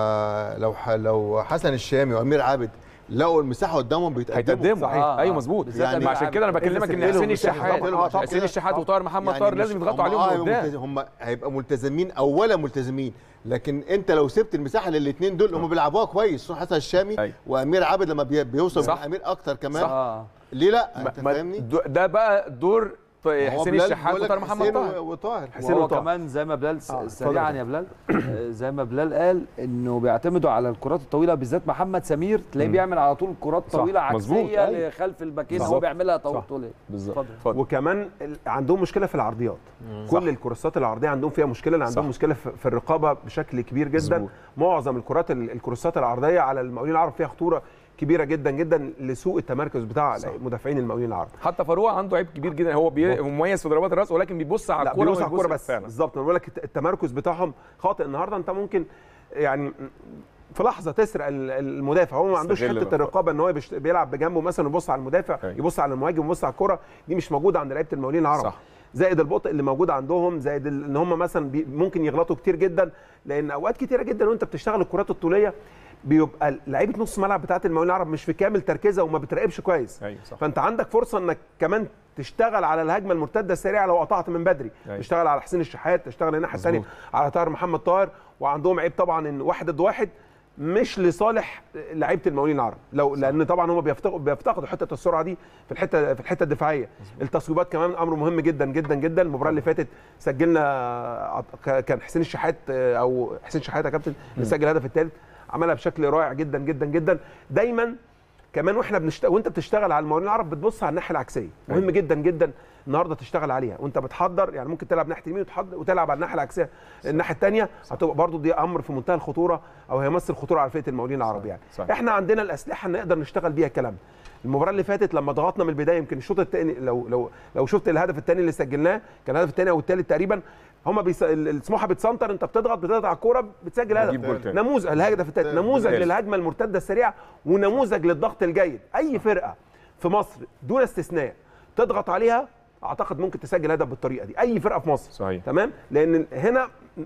هو لو ح... لو حسن الشامي وامير عابد لقوا المساحه قدامهم بيتقدموا هيتقدموا صحيح. آه ايوه مظبوط بالذات يعني أمير عشان عابد. كده انا بكلمك ان إلزم حسين لهم الشحات مساحة. آه، طبعاً. حسين الشحات وطاهر محمد يعني طاهر مش- لازم يضغطوا هم عليهم آه من هيبقوا قدام ملتز- هم هيبقى ملتزمين اولا ملتزمين لكن انت لو سبت المساحه للاثنين دول هم بيلعبوها كويس خصوصا حسن الشامي أيوة. وامير عابد لما بي- بيوصل صح. من امير اكتر كمان اه ليه لا ما- انت ما- فاهمني دو- ده بقى دور ط- هو حسين بلال الشحات بيقول لك وطاهر محمد حسين طاهر و- وطاهر حسين وهو وطاهر. كمان زي ما بلال س- آه، سريعا اتفضل. يا بلال آه، زي ما بلال قال انه بيعتمدوا على الكرات الطويله بالذات محمد سمير تلاقيه بيعمل على طول كرات صح، طويله مظبوط، عكسيه أيوة. لخلف الباكين بالظبط. هو بيعملها طو- صح. طول بالظبط اتفضل. اتفضل وكمان ال- عندهم مشكله في العرضيات كل الكورسات العرضيه عندهم فيها مشكله لأن عندهم صح. مشكله في في الرقابه بشكل كبير جدا مظبوط. معظم الكرات ال- الكورسات العرضيه على المقاولين العرب فيها خطوره كبيره جدا جدا لسوء التمركز بتاع صح. مدافعين المقاولين العرب حتى فاروق عنده عيب كبير جدا هو بي... هو مميز في ضربات الراس ولكن بيبص على لا الكوره بيبص على ويبص الكوره بس فعلا. بالظبط انا بقول لك الت- التمركز بتاعهم خاطئ النهارده انت ممكن يعني في لحظه تسرق ال- المدافع هو ما عندوش يستغل حته الأخطاء. الرقابه ان هو بيشت- بيلعب بجنبه مثلا ويبص على المدافع أيوة. يبص على المهاجم ويبص على الكوره دي مش موجوده عند لعيبه المقاولين العرب صح. زائد البطء اللي موجود عندهم زائد ال- ان هم مثلا بي ممكن يغلطوا كتير جدا لان اوقات كتيره جدا وانت بتشتغل الكرات الطوليه بيبقى لعيبه نص الملعب بتاعت المقاولين العرب مش في كامل تركيزها وما بتراقبش كويس ايوه صح فانت عندك فرصه انك كمان تشتغل على الهجمه المرتده السريعه لو قطعت من بدري أيوة. تشتغل على حسين الشحات تشتغل الناحيه مظبوط. الثانيه على طاهر محمد طاهر وعندهم عيب طبعا ان واحد ضد واحد مش لصالح لعيبه المقاولين العرب لو لان طبعا هم بيفتقدوا بيفتقدوا حته السرعه دي في الحته في الحته الدفاعيه التصويبات كمان امر مهم جدا جدا جدا المباراه اللي فاتت سجلنا ك- كان حسين الشحات آه، او حسين شحات يا كابتن اللي سجل الهدف الثالث عملها بشكل رائع جدا جدا جدا دايما كمان واحنا بنشت... وانت بتشتغل على المقاولين العرب بتبص على الناحيه العكسيه مهم أيوة. جدا جدا النهارده تشتغل عليها وانت بتحضر يعني ممكن تلعب ناحيه اليمين وتحضر وتلعب على الناحيه العكسيه الناحيه الثانيه هتبقى برضو دي امر في منتهى الخطوره او هيمثل خطوره على فئه المقاولين العرب يعني صحيح. احنا عندنا الاسلحه نقدر نشتغل بيها الكلام ده. المباراه اللي فاتت لما ضغطنا من البدايه يمكن الشوط الثاني لو لو لو شفت الهدف الثاني اللي سجلناه كان الهدف الثاني او الثالث تقريبا هما بيس... السموحه بتسنتر انت بتضغط بتضغط على الكوره بتسجل بتجيب جول هدف تاني. نموذج الهدف الثالث نموذج تالت. للهجمه المرتده السريعه ونموذج للضغط الجيد اي فرقه في مصر دون استثناء تضغط عليها اعتقد ممكن تسجل هدف بالطريقه دي اي فرقه في مصر صحيح. تمام لان هنا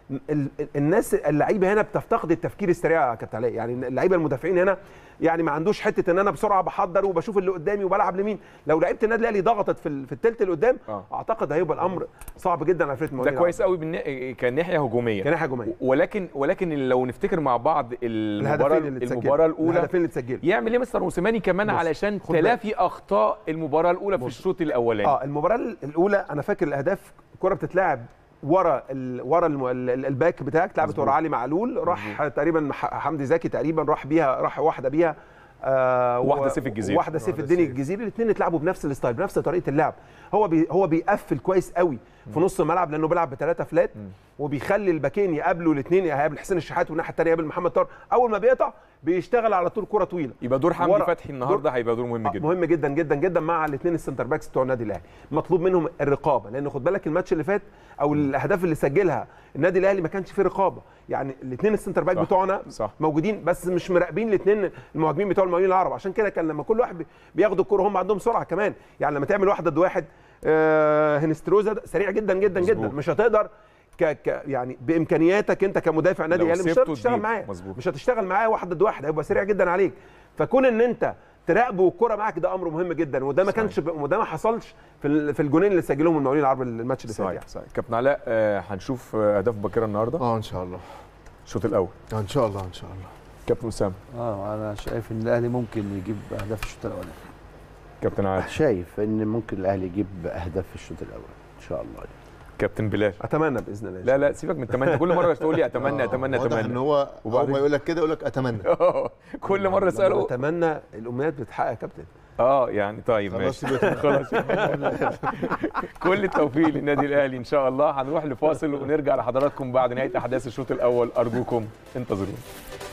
ال- ال- الناس اللعيبه هنا بتفتقد التفكير السريع يا كابتن علاء يعني اللعيبه المدافعين هنا يعني ما عندوش حته ان انا بسرعه بحضر وبشوف اللي قدامي وبلعب لمين لو لعيبه النادي الاهلي ضغطت في ال- في الثلث اللي قدام آه. اعتقد هيبقى الامر صعب جدا على فرقه ده المقاولين كويس العرب. قوي بالن... كناحيه هجوميه كناحيه هجوميه ولكن ولكن لو نفتكر مع بعض المباراه الهدفين اللي اتسجلوا. المباراه الاولى الهدفين اللي اتسجلوا يعمل ايه مستر موسيماني كمان بص، علشان خد بالك. تلافي اخطاء المباراه الاولى في الشوط الاولاني اه المباراه الاولى انا فاكر الاهداف الكره بتتلعب ورا ال... ورا الم... ال- ال- الباك بتاعك لعبت ورا علي معلول راح تقريبا ح- حمدي زكي تقريبا راح بيها راح واحده بيها آه واحدة سيف الجزيري. واحده سيف الدين الجزيري الاثنين اتلعبوا بنفس الستايل بنفس طريقه اللعب هو بي هو بيقفل كويس قوي في نص الملعب لانه بيلعب بثلاثه فلات وبيخلي الباكين يقابلوا الاثنين هيقابل حسين الشحات والناحيه الثانيه يقابل محمد طاهر اول ما بيقطع بيشتغل على طول كره طويله يبقى دور حمدي ورا- فتحي النهارده هيبقى دور مهم آه، جدا مهم جدا جدا جدا مع الاثنين السنتر باكس بتوع النادي الاهلي مطلوب منهم الرقابه لان خد بالك الماتش اللي فات او الاهداف اللي سجلها النادي الاهلي ما كانش فيه رقابه يعني الاثنين السنتر باك صح، بتوعنا صح. موجودين بس مش مراقبين الاثنين المهاجمين بتوع المقاولين العرب عشان كده كان لما كل واحد بي- بياخدوا الكوره هم عندهم سرعه كمان يعني لما تعمل واحد ضد واحد آه هنستروزا ده سريع جدا جدا جدا مظبوط. مش هتقدر ك ك يعني بامكانياتك انت كمدافع نادي لو الاهلي مش سبته هتقدر تشتغل تجيب. معاه مظبوط. مش هتشتغل معاه واحد ضد واحد هيبقى سريع جدا عليك فكون ان انت تراقبه والكره معاك ده امر مهم جدا وده ما صحيح. كانش وده ما حصلش في ال- في الجونين اللي سجلهم المقاولين العرب الماتش اللي فات صحيح يعني. صحيح كابتن علاء آه، هنشوف آه، اهداف بكره النهارده اه ان شاء الله الشوط الاول آه، ان شاء الله ان شاء الله كابتن اسامه اه انا شايف ان الاهلي ممكن يجيب اهداف الشوط الاولاني كابتن عادل شايف ان ممكن الاهلي يجيب اهداف في الشوط الاول ان شاء الله كابتن بلال اتمنى باذن الله لا لا سيبك من التمني كل مره تقول لي اتمنى آه، اتمنى واضح ان اتمنى هو اول وبعدين؟ ما يقول لك كده يقول لك اتمنى كل مره لما اساله اتمنى الامنيات بتتحقق يا كابتن اه يعني طيب خلاص ماشي يبقى خلاص كل التوفيق للنادي الاهلي ان شاء الله هنروح لفاصل ونرجع لحضراتكم بعد نهايه احداث الشوط الاول ارجوكم انتظرونا